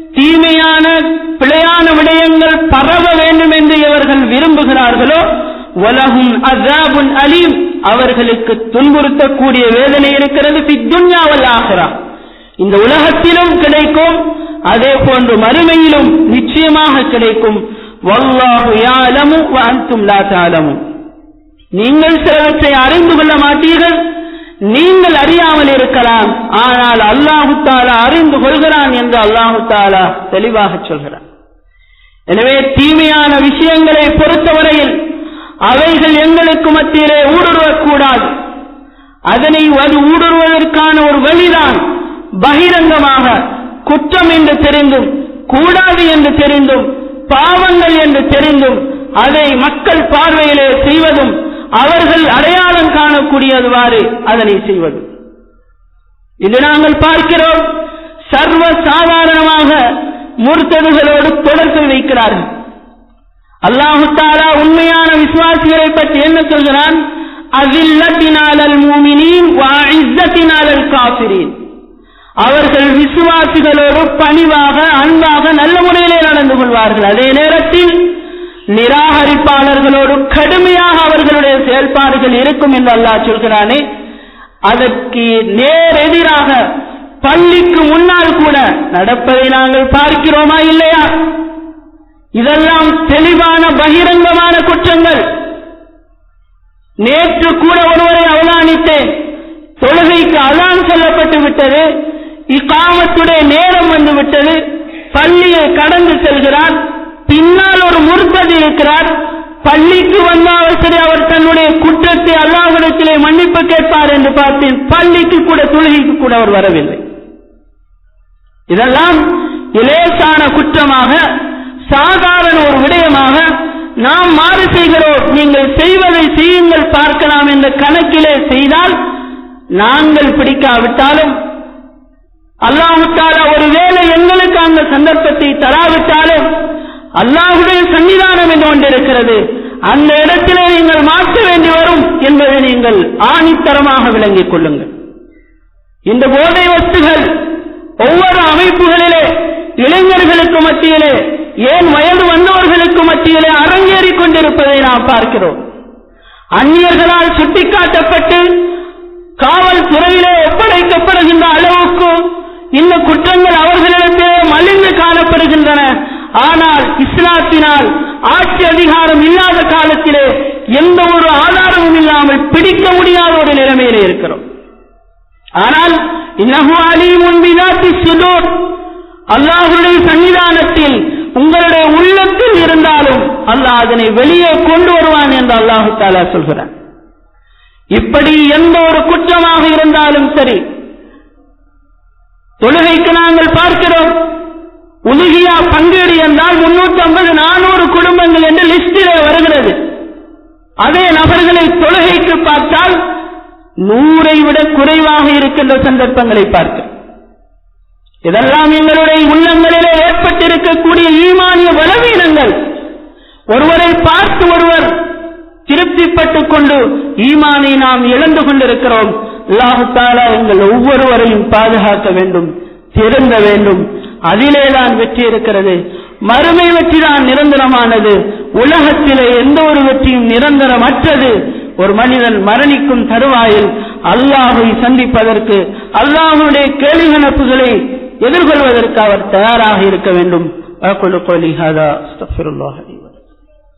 தீமையான பிழையான விடயங்கள் பரவ வேண்டும் என்று இவர்கள் விரும்புகிறார்களோ வலகும் அசாபுன் அலீம் அவர்களுக்கு துன்புறுத்தக்கூடிய வேதனை இருக்கிறது பித்துன்யாவல் ஆகிறா இந்த உலகத்திலும் கிடைக்கும் அதே போன்று மறுமையிலும் நிச்சயமாக கிடைக்கும் வல்லாஹு யாலமு அன்தும் லா தாலமு நீங்கள் சிலவற்றை அறிந்து கொள்ள மாட்டீர்கள் நீங்கள் அறியாமல் இருக்கலாம் ஆனால் அல்லாஹு தாலா அறிந்து கொள்கிறான் என்று அல்லாஹு தாலா தெளிவாக சொல்கிறான் எனவே தீமையான விஷயங்களை பொறுத்தவரையில் அவைகள் எங்களுக்கு மத்தியிலே ஊடுருவக்கூடாது அதனை அது ஊடுருவதற்கான ஒரு வழிதான் பகிரங்கமாக குற்றம் என்று தெரிந்தும் கூடாது என்று தெரிந்தும் பாவங்கள் என்று தெரிந்தும் அதை மக்கள் பார்வையிலே செய்வதும் அவர்கள் அடையாளம் காணக்கூடியதுவாறு அதனை செய்வது இது நாங்கள் பார்க்கிறோம் சர்வ சாதாரணமாக முர்த்ததுகளோடு தொடர்பு வைக்கிறார்கள் அல்லாஹு தாலா உண்மையான விசுவாசிகளை பற்றி என்ன சொல்கிறான் அசில்லத்தினாலல் மூமினின் இஸ்ஸத்தினாலல் காபிரின் அவர்கள் விசுவாசிகளோடு பணிவாக அன்பாக நல்ல முறையிலே நடந்து கொள்வார்கள் அதே நேரத்தில் நிராகரிப்பாளர்களோடு கடுமையாக அவர்களுடைய செயல்பாடுகள் இருக்கும் என்று அல்லாஹ் சொல்கிறானே அதற்கு நேர் எதிராக பள்ளிக்கு முன்னால் கூட நடப்பதை நாங்கள் பார்க்கிறோமா இல்லையா இதெல்லாம் தெளிவான பகிரங்கமான குற்றங்கள் நேற்று கூட ஒருவரை அவதானித்தேன் தொழுகைக்கு அதான் சொல்லப்பட்டு விட்டது இக்காமத்துடைய நேரம் வந்து விட்டது பள்ளியை கடந்து செல்கிறார் பின்னால் ஒரு முற்பது இருக்கிறார் பள்ளிக்கு வந்தால் சரி அவர் தன்னுடைய குற்றத்தை அல்லாஹிடத்திலே மன்னிப்பு கேட்பார் என்று பார்த்தேன் பள்ளிக்கு கூட தொழுகைக்கு கூட அவர் வரவில்லை இதெல்லாம் இலேசான குற்றமாக சாதாரண ஒரு விடயமாக நாம் மாறு செய்கிறோம் நீங்கள் செய்வதை செய்யுங்கள் பார்க்கலாம் என்ற கணக்கிலே செய்தால் நாங்கள் பிடிக்காவிட்டாலும் அல்லாஹுத்தாலா ஒருவேளை எங்களுக்கு அந்த சந்தர்ப்பத்தை தராவிட்டாலும் அல்லாஹுடைய சன்னிதானம் என்று கொண்டிருக்கிறது அந்த இடத்திலே நீங்கள் மாற்ற வேண்டி வரும் என்பதை நீங்கள் ஆணித்தரமாக விளங்கிக் கொள்ளுங்கள் இந்த போதை வஸ்துகள் ஒவ்வொரு அமைப்புகளிலே இளைஞர்களுக்கு மத்தியிலே ஏன் வயது வந்தவர்களுக்கு மத்தியிலே அரங்கேறிக் கொண்டிருப்பதை நாம் பார்க்கிறோம் அந்நியர்களால் சுட்டிக்காட்டப்பட்டு காவல்துறையிலே ஒப்படைக்கப்படுகின்ற அளவுக்கு இந்த குற்றங்கள் அவர்களிடத்தே மலிந்து காணப்படுகின்றன ஆனால் இஸ்லாத்தினால் ஆட்சி அதிகாரம் இல்லாத காலத்திலே எந்த ஒரு ஆதாரமும் இல்லாமல் பிடிக்க முடியாத ஒரு நிலைமையிலே இருக்கிறோம் ஆனால் இன்னஹு அலீமுன் பிதாத்தி சுதூர் அல்லாஹுடைய சன்னிதானத்தில் உங்களுடைய உள்ளத்தில் இருந்தாலும் அல்லாஹ் அதனை வெளியே கொண்டு வருவான் என்று அல்லாஹு தாலா சொல்கிறான் இப்படி எந்த ஒரு குற்றமாக இருந்தாலும் சரி தொழுகைக்கு நாங்கள் பார்க்கிறோம் உலுகியா பங்கீடு என்றால் முன்னூத்தி ஐம்பது நானூறு குடும்பங்கள் என்று லிஸ்டிலே வருகிறது அதே நபர்களை தொழுகைக்கு பார்த்தால் நூறை விட குறைவாக இருக்கின்ற சந்தர்ப்பங்களை பார்க்கிறோம் இதெல்லாம் எங்களுடைய உள்ளங்களிலே ஏற்பட்டிருக்கக்கூடிய ஈமானிய பலவீனங்கள் ஒருவரை பார்த்து ஒருவர் திருப்திப்பட்டுக் கொண்டு ஈமானை நாம் இழந்து கொண்டிருக்கிறோம் அல்லாஹாலா எங்கள் ஒவ்வொருவரையும் பாதுகாக்க வேண்டும் திருந்த வேண்டும் அதிலேதான் வெற்றி இருக்கிறது மறுமை வெற்றி தான் நிரந்தரமானது உலகத்திலே எந்த ஒரு வெற்றியும் நிரந்தரமற்றது ஒரு மனிதன் மரணிக்கும் தருவாயில் அல்லாஹை சந்திப்பதற்கு அல்லாஹுடைய கேள்வி கணப்புகளை எதிர்கொள்வதற்கு அவர் தயாராக இருக்க வேண்டும் أقول قولي هذا استغفر الله لي ولكم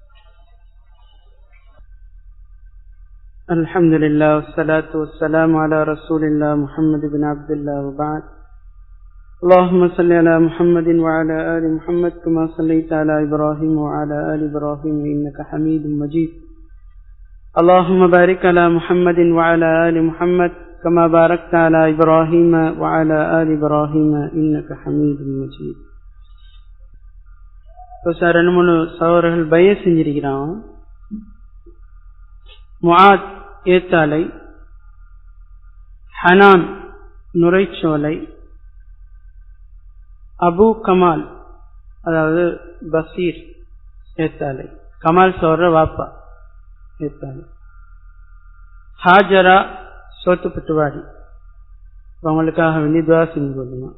الحمد لله والصلاة والسلام على رسول الله محمد بن عبد الله وبعد اللهم صل على محمد وعلى آل محمد كما صليت على إبراهيم وعلى آل إبراهيم إنك حميد مجيد اللهم بارك على محمد وعلى آل محمد كما باركت على إبراهيم وعلى آل إبراهيم إنك حميد مجيد இப்போ சார் ரெண்டு மூணு சகோதரர்கள் பய செஞ்சிருக்கிறான் முஆத் ஏத்தாலை ஹனான் நுரைச்சோலை அபு கமால் அதாவது பசீர் ஏத்தாலை கமால் சோற வாப்பா ஏத்தாலை ஹாஜரா சோத்துப்பட்டுவாடி அவங்களுக்காக வேண்டி துவா செஞ்சு கொள்ளுமா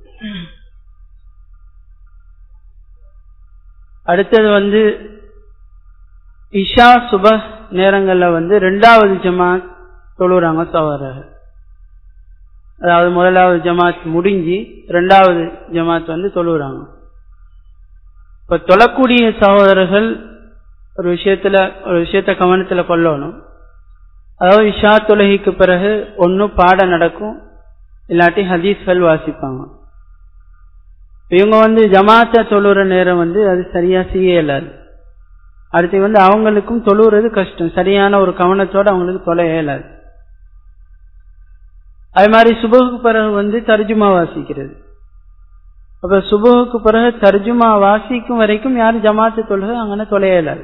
அடுத்தது வந்து இஷா சுப நேரங்களில் வந்து ரெண்டாவது ஜமாத் தொழுறாங்க சகோதரர்கள் அதாவது முதலாவது ஜமாத் முடிஞ்சு ரெண்டாவது ஜமாத் வந்து தொழுகிறாங்க இப்ப தொழக்கூடிய சகோதரர்கள் ஒரு விஷயத்துல ஒரு விஷயத்த கவனத்துல கொள்ளணும் அதாவது இஷா தொழுகைக்கு பிறகு ஒன்னும் பாடம் நடக்கும் இல்லாட்டி ஹதீஸ்கள் வாசிப்பாங்க இவங்க வந்து ஜமாத்த தொழுற நேரம் வந்து அது சரியா செய்ய இயலாது அடுத்து வந்து அவங்களுக்கும் தொழுறது கஷ்டம் சரியான ஒரு கவனத்தோட அவங்களுக்கு தொலை இயலாது அது மாதிரி சுபகுக்கு பிறகு வந்து தர்ஜுமா வாசிக்கிறது அப்ப சுபகுக்கு பிறகு தர்ஜுமா வாசிக்கும் வரைக்கும் யாரும் ஜமாத்து தொழுக அங்கே தொலையலாது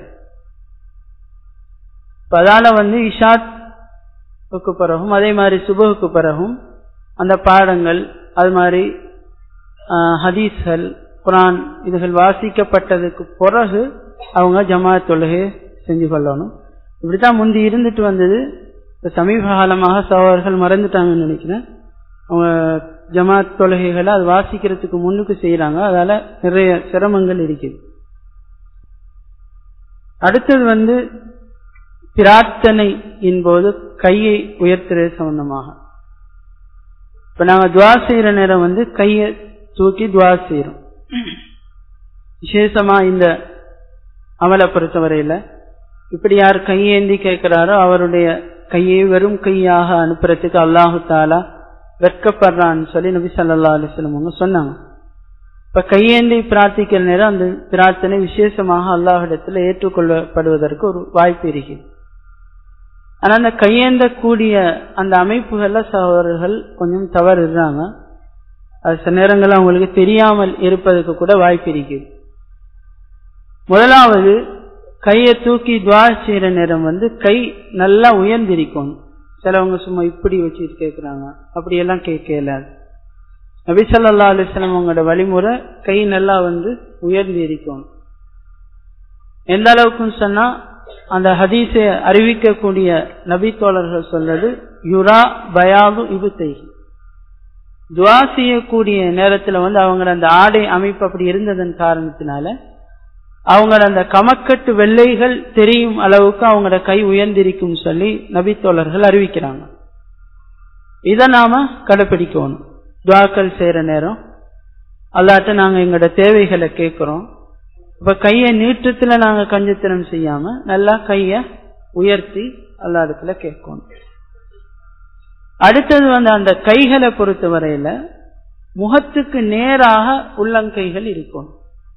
அதால வந்து இஷாத்துக்கு பிறகும் அதே மாதிரி சுபகுக்கு பிறகும் அந்த பாடங்கள் அது மாதிரி ஹதீஸ்கள் குரான் இதுகள் வாசிக்கப்பட்டதுக்கு பிறகு அவங்க ஜமாத் தொழுகையை செஞ்சு கொள்ளணும் இப்படித்தான் முந்தி இருந்துட்டு வந்தது இப்போ சமீப காலமாக சகோதரர்கள் மறந்துட்டாங்கன்னு நினைக்கிறேன் அவங்க ஜமாத் தொழுகைகளை அது வாசிக்கிறதுக்கு முன்னுக்கு செய்யறாங்க அதால நிறைய சிரமங்கள் இருக்குது அடுத்தது வந்து பிரார்த்தனையின் போது கையை உயர்த்துறது சம்பந்தமாக இப்ப நாங்க துவா செய்யற நேரம் வந்து கையை தூக்கி துவா செய்யறோம் விசேஷமா இந்த அமலை பொறுத்தவரையில இப்படி யார் கையேந்தி கேட்கிறாரோ அவருடைய கையை வெறும் கையாக அனுப்புறதுக்கு அல்லாஹு தாலா வெட்கப்படுறான்னு சொல்லி நபி சல்லா அலிஸ்லம் அவங்க சொன்னாங்க இப்ப கையேந்தி பிரார்த்திக்கிற நேரம் அந்த பிரார்த்தனை விசேஷமாக அல்லாஹிடத்துல ஏற்றுக்கொள்ளப்படுவதற்கு ஒரு வாய்ப்பு இருக்குது ஆனா அந்த கையேந்தக்கூடிய அந்த அமைப்புகள்ல சகோதரர்கள் கொஞ்சம் தவறுறாங்க அது சில நேரங்கள் அவங்களுக்கு தெரியாமல் இருப்பதற்கு கூட வாய்ப்பு இருக்குது முதலாவது கையை தூக்கி துவா செய்யற நேரம் வந்து கை நல்லா உயர்ந்திருக்கும் சிலவங்க சும்மா இப்படி வச்சுட்டு கேட்கிறாங்க அப்படியெல்லாம் கேட்கல நபிசல்லா அலிஸ்லாம் அவங்களோட வழிமுறை கை நல்லா வந்து உயர்ந்து இருக்கும் எந்த அளவுக்குன்னு சொன்னா அந்த ஹதீஸை அறிவிக்கக்கூடிய நபி தோழர்கள் சொல்றது யுரா பயாது இபுத்தை துவா செய்யக்கூடிய நேரத்துல வந்து அவங்க அந்த ஆடை அமைப்பு அப்படி இருந்ததன் காரணத்தினால அவங்க அந்த கமக்கட்டு வெள்ளைகள் தெரியும் அளவுக்கு அவங்களோட கை உயர்ந்திருக்கும் சொல்லி நபித்தோழர்கள் அறிவிக்கிறாங்க இதை நாம கடைபிடிக்கணும் துவாக்கள் செய்யற நேரம் அல்லாட்ட நாங்க எங்களோட தேவைகளை கேட்கிறோம் இப்ப கைய நீட்டத்துல நாங்க கஞ்சத்தனம் செய்யாம நல்லா கைய உயர்த்தி அல்லா இடத்துல கேட்கணும் அடுத்தது வந்து அந்த கைகளை பொறுத்த வரையில முகத்துக்கு நேராக உள்ளங்கைகள் இருக்கும்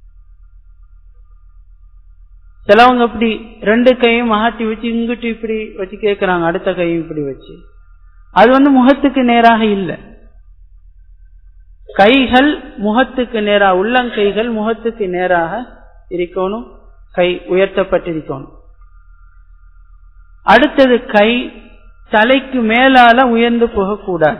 சிலவங்க இப்படி ரெண்டு கையும் மாட்டி வச்சு இங்கிட்டு இப்படி வச்சு கேட்கிறாங்க அடுத்த கையும் இப்படி வச்சு அது வந்து முகத்துக்கு நேராக இல்லை கைகள் முகத்துக்கு நேராக உள்ளங்கைகள் முகத்துக்கு நேராக இருக்கணும் கை உயர்த்தப்பட்டிருக்கணும் அடுத்தது கை தலைக்கு மேலால உயர்ந்து போகக்கூடாது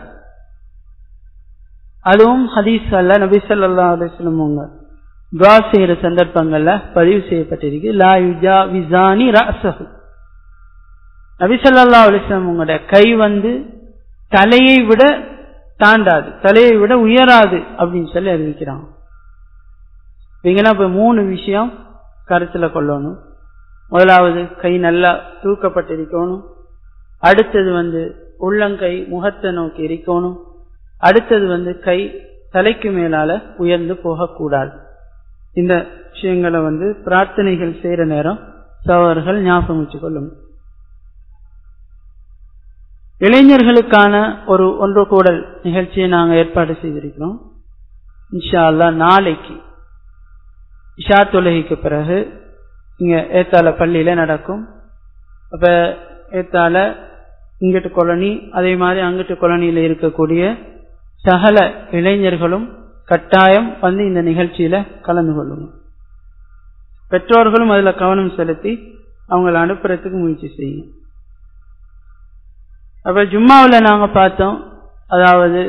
அதுவும் ஹதீஸ் அல்ல நபி சொல்லா அலிஸ்லம் அவங்க துவா செய்யற சந்தர்ப்பங்கள்ல பதிவு செய்யப்பட்டிருக்கு லா யுஜா விசானி ராசஹு நபிசல்லா அலிஸ்லாம் உங்களோட கை வந்து தலையை விட தாண்டாது தலையை விட உயராது அப்படின்னு சொல்லி அறிவிக்கிறாங்க இவங்கெல்லாம் இப்ப மூணு விஷயம் கருத்துல கொள்ளணும் முதலாவது கை நல்லா தூக்கப்பட்டிருக்கணும் அடுத்தது வந்து உள்ளங்கை முகத்தை நோக்கி இருக்கணும் அடுத்தது வந்து கை தலைக்கு மேலால உயர்ந்து போகக்கூடாது இந்த விஷயங்களை வந்து பிரார்த்தனைகள் செய்யற நேரம் சவர்கள் ஞாபகம் வச்சு கொள்ளும் இளைஞர்களுக்கான ஒரு ஒன்று கூடல் நிகழ்ச்சியை நாங்கள் ஏற்பாடு செய்திருக்கிறோம் இன்ஷா அல்லா நாளைக்கு இஷா தொழுகைக்கு பிறகு இங்க ஏத்தால பள்ளியில நடக்கும் அப்ப ஏத்தால இங்கிட்டு கொலனி அதே மாதிரி அங்கிட்டு கொலனியில இருக்கக்கூடிய சகல இளைஞர்களும் கட்டாயம் வந்து இந்த நிகழ்ச்சியில கலந்து கொள்ளணும் பெற்றோர்களும் அதுல கவனம் செலுத்தி அவங்கள அனுப்புறதுக்கு முயற்சி செய்யும் அப்ப ஜும்மாவில் நாங்க பார்த்தோம் அதாவது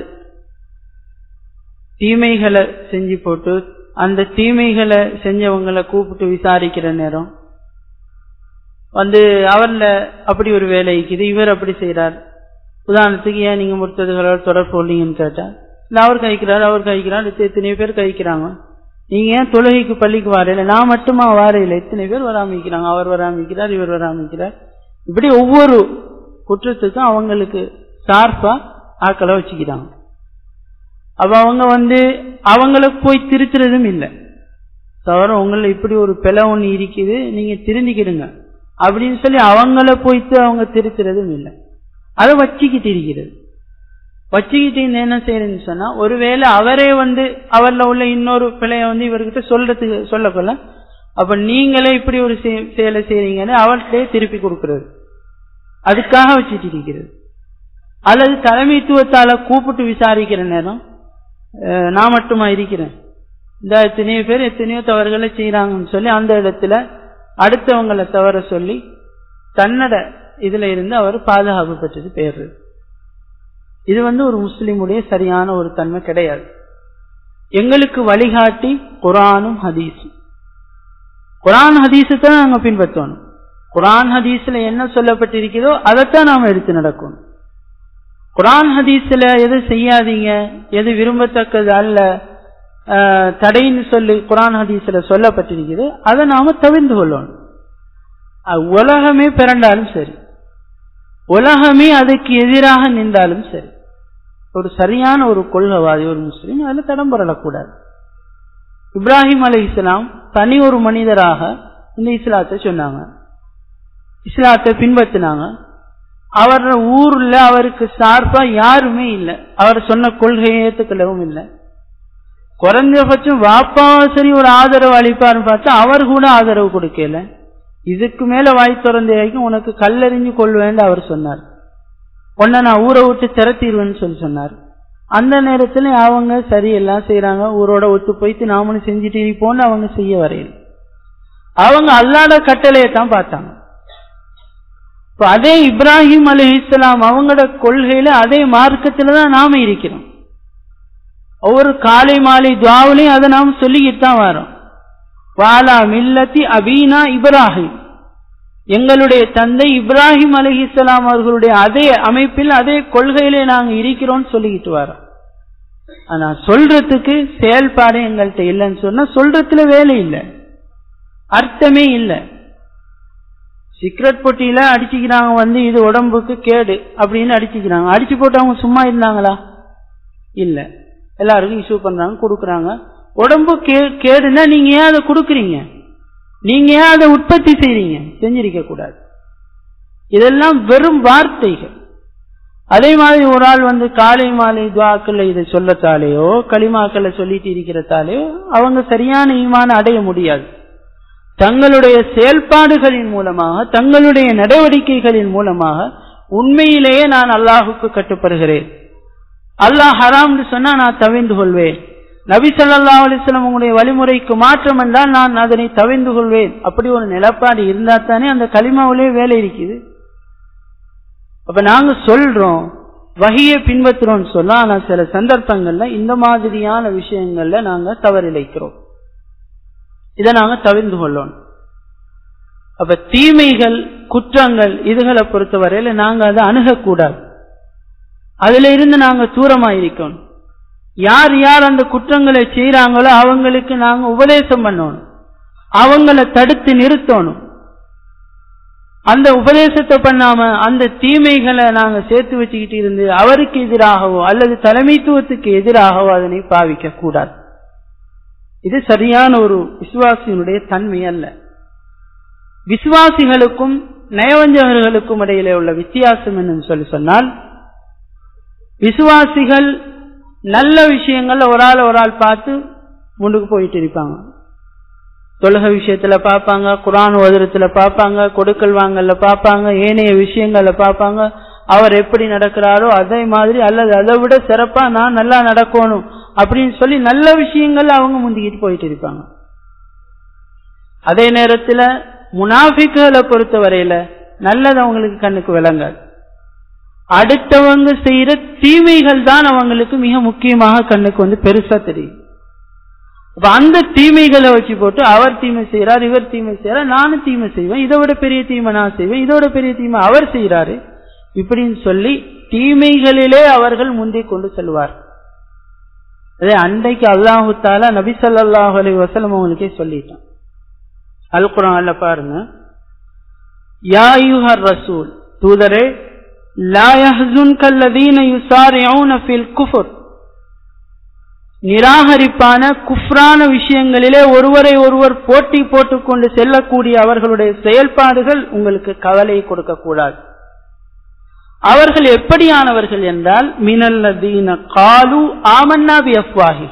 தீமைகளை செஞ்சு போட்டு அந்த தீமைகளை செஞ்சவங்களை கூப்பிட்டு விசாரிக்கிற நேரம் வந்து அவர்ல அப்படி ஒரு வேலை இருக்குது இவர் அப்படி செய்யறார் உதாரணத்துக்கு ஏன் நீங்க முர்த்ததுகளோட தொடர்பு கொள்ளீங்கன்னு கேட்டா இல்ல அவர் கழிக்கிறார் அவர் கழிக்கிறார் எத்தனை பேர் கழிக்கிறாங்க நீங்க ஏன் தொழுகைக்கு பள்ளிக்கு வாரையில நான் மட்டுமா வாரையில எத்தனை பேர் வராமிக்கிறாங்க அவர் வராமிக்கிறார் இவர் வராமிக்கிறார் இப்படி ஒவ்வொரு குற்றத்துக்கும் அவங்களுக்கு சார்பா ஆக்களை வச்சுக்கிறாங்க அப்ப அவங்க வந்து அவங்கள போய் திருத்துறதும் இல்லை தவிர உங்களை இப்படி ஒரு பிழை ஒன்று இருக்குது நீங்க திருந்திக்கிடுங்க அப்படின்னு சொல்லி அவங்கள போய்த்து அவங்க திருத்துறதும் இல்லை அதை வச்சுக்கிட்டு இருக்கிறது வச்சுக்கிட்டு என்ன செய்யறதுன்னு சொன்னா ஒருவேளை அவரே வந்து அவர்ல உள்ள இன்னொரு பிழைய வந்து இவர்கிட்ட சொல்றதுக்கு சொல்லக்கொள்ள அப்ப நீங்களே இப்படி ஒரு செயலை செய்றீங்கன்னு அவர்கிட்டே திருப்பி கொடுக்கிறது அதுக்காக வச்சுட்டு இருக்கிறது அல்லது தலைமைத்துவத்தால கூப்பிட்டு விசாரிக்கிற நேரம் நான் மட்டுமா இருக்கிறேன் இந்த எத்தனையோ பேர் எத்தனையோ தவறுகளை செய்யறாங்கன்னு சொல்லி அந்த இடத்துல அடுத்தவங்களை தவற சொல்லி தன்னட இதுல இருந்து அவர் பாதுகாப்பு பெற்றது பேரு இது வந்து ஒரு முஸ்லிமுடைய சரியான ஒரு தன்மை கிடையாது எங்களுக்கு வழிகாட்டி குரானும் ஹதீஸும் குரான் ஹதீஸை தான் நாங்க பின்பற்றணும் குரான் ஹதீஸ்ல என்ன சொல்லப்பட்டிருக்கிறதோ அதைத்தான் நாம எடுத்து நடக்கணும் குரான் ஹதீஸ்ல எது செய்யாதீங்க எது விரும்பத்தக்கது அல்ல தடைன்னு சொல்லி குரான் ஹதீஸ்ல சொல்லப்பட்டிருக்குது அதை நாம தவிர்ந்து கொள்ளணும் உலகமே பிறண்டாலும் சரி உலகமே அதுக்கு எதிராக நின்றாலும் சரி ஒரு சரியான ஒரு கொள்கைவாதி ஒரு முஸ்லீம் அதில் தடம் புரளக்கூடாது இப்ராஹிம் அலி இஸ்லாம் தனி ஒரு மனிதராக இந்த இஸ்லாத்தை சொன்னாங்க இஸ்லாத்தை பின்பற்றினாங்க அவர் ஊர்ல அவருக்கு சார்பா யாருமே இல்லை அவர் சொன்ன கொள்கையை ஏற்றுக்கொள்ளவும் இல்லை குறைஞ்சபட்சம் வாப்பாவா சரி ஒரு ஆதரவு அளிப்பாருன்னு பார்த்தா அவர் கூட ஆதரவு கொடுக்கல இதுக்கு மேல வாய் திறந்த வரைக்கும் உனக்கு கல்லறிஞ்சு கொள்வேன்னு அவர் சொன்னார் உன்னை நான் ஊரை விட்டு திரட்டிடுவேன்னு சொல்லி சொன்னார் அந்த நேரத்துல அவங்க சரி எல்லாம் செய்யறாங்க ஊரோட ஒத்து போய்த்து நாமளும் செஞ்சுட்டு இருப்போம்னு அவங்க செய்ய வரையில் அவங்க அல்லாட கட்டளையை தான் பார்த்தாங்க இப்ப அதே இப்ராஹிம் அலி இஸ்லாம் அவங்களோட கொள்கையில அதே மார்க்கத்துல தான் நாம இருக்கிறோம் ஒவ்வொரு காலை மாலை துவாவிலையும் அதை நாம் சொல்லிக்கிட்டு தான் வரோம் வாலா மில்லத்தி அபீனா இப்ராஹிம் எங்களுடைய தந்தை இப்ராஹிம் அலி இஸ்லாம் அவர்களுடைய அதே அமைப்பில் அதே கொள்கையிலே நாங்க இருக்கிறோம் சொல்லிக்கிட்டு வரோம் ஆனா சொல்றதுக்கு செயல்பாடு எங்கள்கிட்ட இல்லைன்னு சொன்னா சொல்றதுல வேலை இல்லை அர்த்தமே இல்லை சிகரெட் பொட்டியில அடிச்சுக்கிறாங்க வந்து இது உடம்புக்கு கேடு அப்படின்னு அடிச்சுக்கிறாங்க அடிச்சு போட்டு அவங்க சும்மா இருந்தாங்களா இல்ல எல்லாருக்கும் இஷ்யூ பண்றாங்க கொடுக்குறாங்க உடம்பு கே கேடுன்னா நீங்க ஏன் அதை கொடுக்குறீங்க நீங்க ஏன் அதை உற்பத்தி செய்றீங்க செஞ்சிருக்க கூடாது இதெல்லாம் வெறும் வார்த்தைகள் அதே மாதிரி ஒரு ஆள் வந்து காலை மாலை துவாக்கள் இதை சொல்லத்தாலேயோ களிமாக்களை சொல்லிட்டு இருக்கிறதாலேயோ அவங்க சரியான ஈமான அடைய முடியாது தங்களுடைய செயல்பாடுகளின் மூலமாக தங்களுடைய நடவடிக்கைகளின் மூலமாக உண்மையிலேயே நான் அல்லாஹுக்கு கட்டுப்படுகிறேன் அல்லாஹ் ஹராம்னு சொன்னா நான் தவிந்து கொள்வேன் நபி சொல்லா அலிஸ்லாம் உங்களுடைய வழிமுறைக்கு மாற்றம் என்றால் நான் அதனை தவிந்து கொள்வேன் அப்படி ஒரு நிலப்பாடு இருந்தா தானே அந்த களிமாவிலே வேலை இருக்குது அப்ப நாங்க சொல்றோம் வகையை பின்பற்றுறோம்னு சொன்னா ஆனா சில சந்தர்ப்பங்கள்ல இந்த மாதிரியான விஷயங்கள்ல நாங்க தவறிழைக்கிறோம் இதை நாங்க தவிர்ந்து கொள்ளணும் அப்ப தீமைகள் குற்றங்கள் இதுகளை பொறுத்தவரையில நாங்க அதை அணுகக்கூடாது அதுல இருந்து நாங்க தூரமா இருக்கணும் யார் யார் அந்த குற்றங்களை செய்யறாங்களோ அவங்களுக்கு நாங்க உபதேசம் பண்ணணும் அவங்கள தடுத்து நிறுத்தணும் அந்த உபதேசத்தை பண்ணாம அந்த தீமைகளை நாங்க சேர்த்து வச்சுக்கிட்டு இருந்து அவருக்கு எதிராகவோ அல்லது தலைமைத்துவத்துக்கு எதிராகவோ அதனை பாவிக்க கூடாது இது சரியான ஒரு விசுவாசியினுடைய தன்மை அல்ல விசுவாசிகளுக்கும் நயவஞ்சகர்களுக்கும் இடையிலே உள்ள வித்தியாசம் என்னன்னு சொல்லி சொன்னால் விசுவாசிகள் நல்ல விஷயங்கள்ல ஒரு ஆள் ஒரு ஆள் பார்த்து முன்னுக்கு போயிட்டு இருப்பாங்க தொழுக விஷயத்துல பார்ப்பாங்க குரான் ஓதுறத்துல பார்ப்பாங்க கொடுக்கல் வாங்கல்ல பார்ப்பாங்க ஏனைய விஷயங்கள்ல பார்ப்பாங்க அவர் எப்படி நடக்கிறாரோ அதே மாதிரி அல்லது அதை விட சிறப்பா நான் நல்லா நடக்கணும் அப்படின்னு சொல்லி நல்ல விஷயங்கள் அவங்க முந்திக்கிட்டு போயிட்டு இருப்பாங்க அதே நேரத்துல முனாஃபிக்குகளை பொறுத்த வரையில நல்லது அவங்களுக்கு கண்ணுக்கு விளங்காது அடுத்தவங்க செய்யற தீமைகள் தான் அவங்களுக்கு மிக முக்கியமாக கண்ணுக்கு வந்து பெருசா தெரியும் அப்ப அந்த தீமைகளை வச்சு போட்டு அவர் தீமை செய்யறார் இவர் தீமை செய்யறார் நானும் தீமை செய்வேன் இதை விட பெரிய தீமை நான் செய்வேன் இதோட பெரிய தீமை அவர் செய்யறாரு இப்படின்னு சொல்லி தீமைகளிலே அவர்கள் முந்தி கொண்டு செல்வார் அதே அன்றைக்கு அல்லாஹு தாலா நபி சல்லாஹ் அலி வசலம் அவங்களுக்கே சொல்லிட்டான் அல் குரான்ல பாருங்க யாயுஹர் ரசூல் தூதரே லா யஹ்சுன்க அல்லதீன யுசாரிஊன ஃபில் குஃபர் நிராகரிப்பான குஃப்ரான விஷயங்களிலே ஒருவரை ஒருவர் போட்டி போட்டுக்கொண்டு செல்லக்கூடிய அவர்களுடைய செயல்பாடுகள் உங்களுக்கு கவலை கொடுக்கக்கூடாது அவர்கள் எப்படியானவர்கள் என்றால் மினல்லதீன காலு ஆமன்னா பி அஃப்வாஹி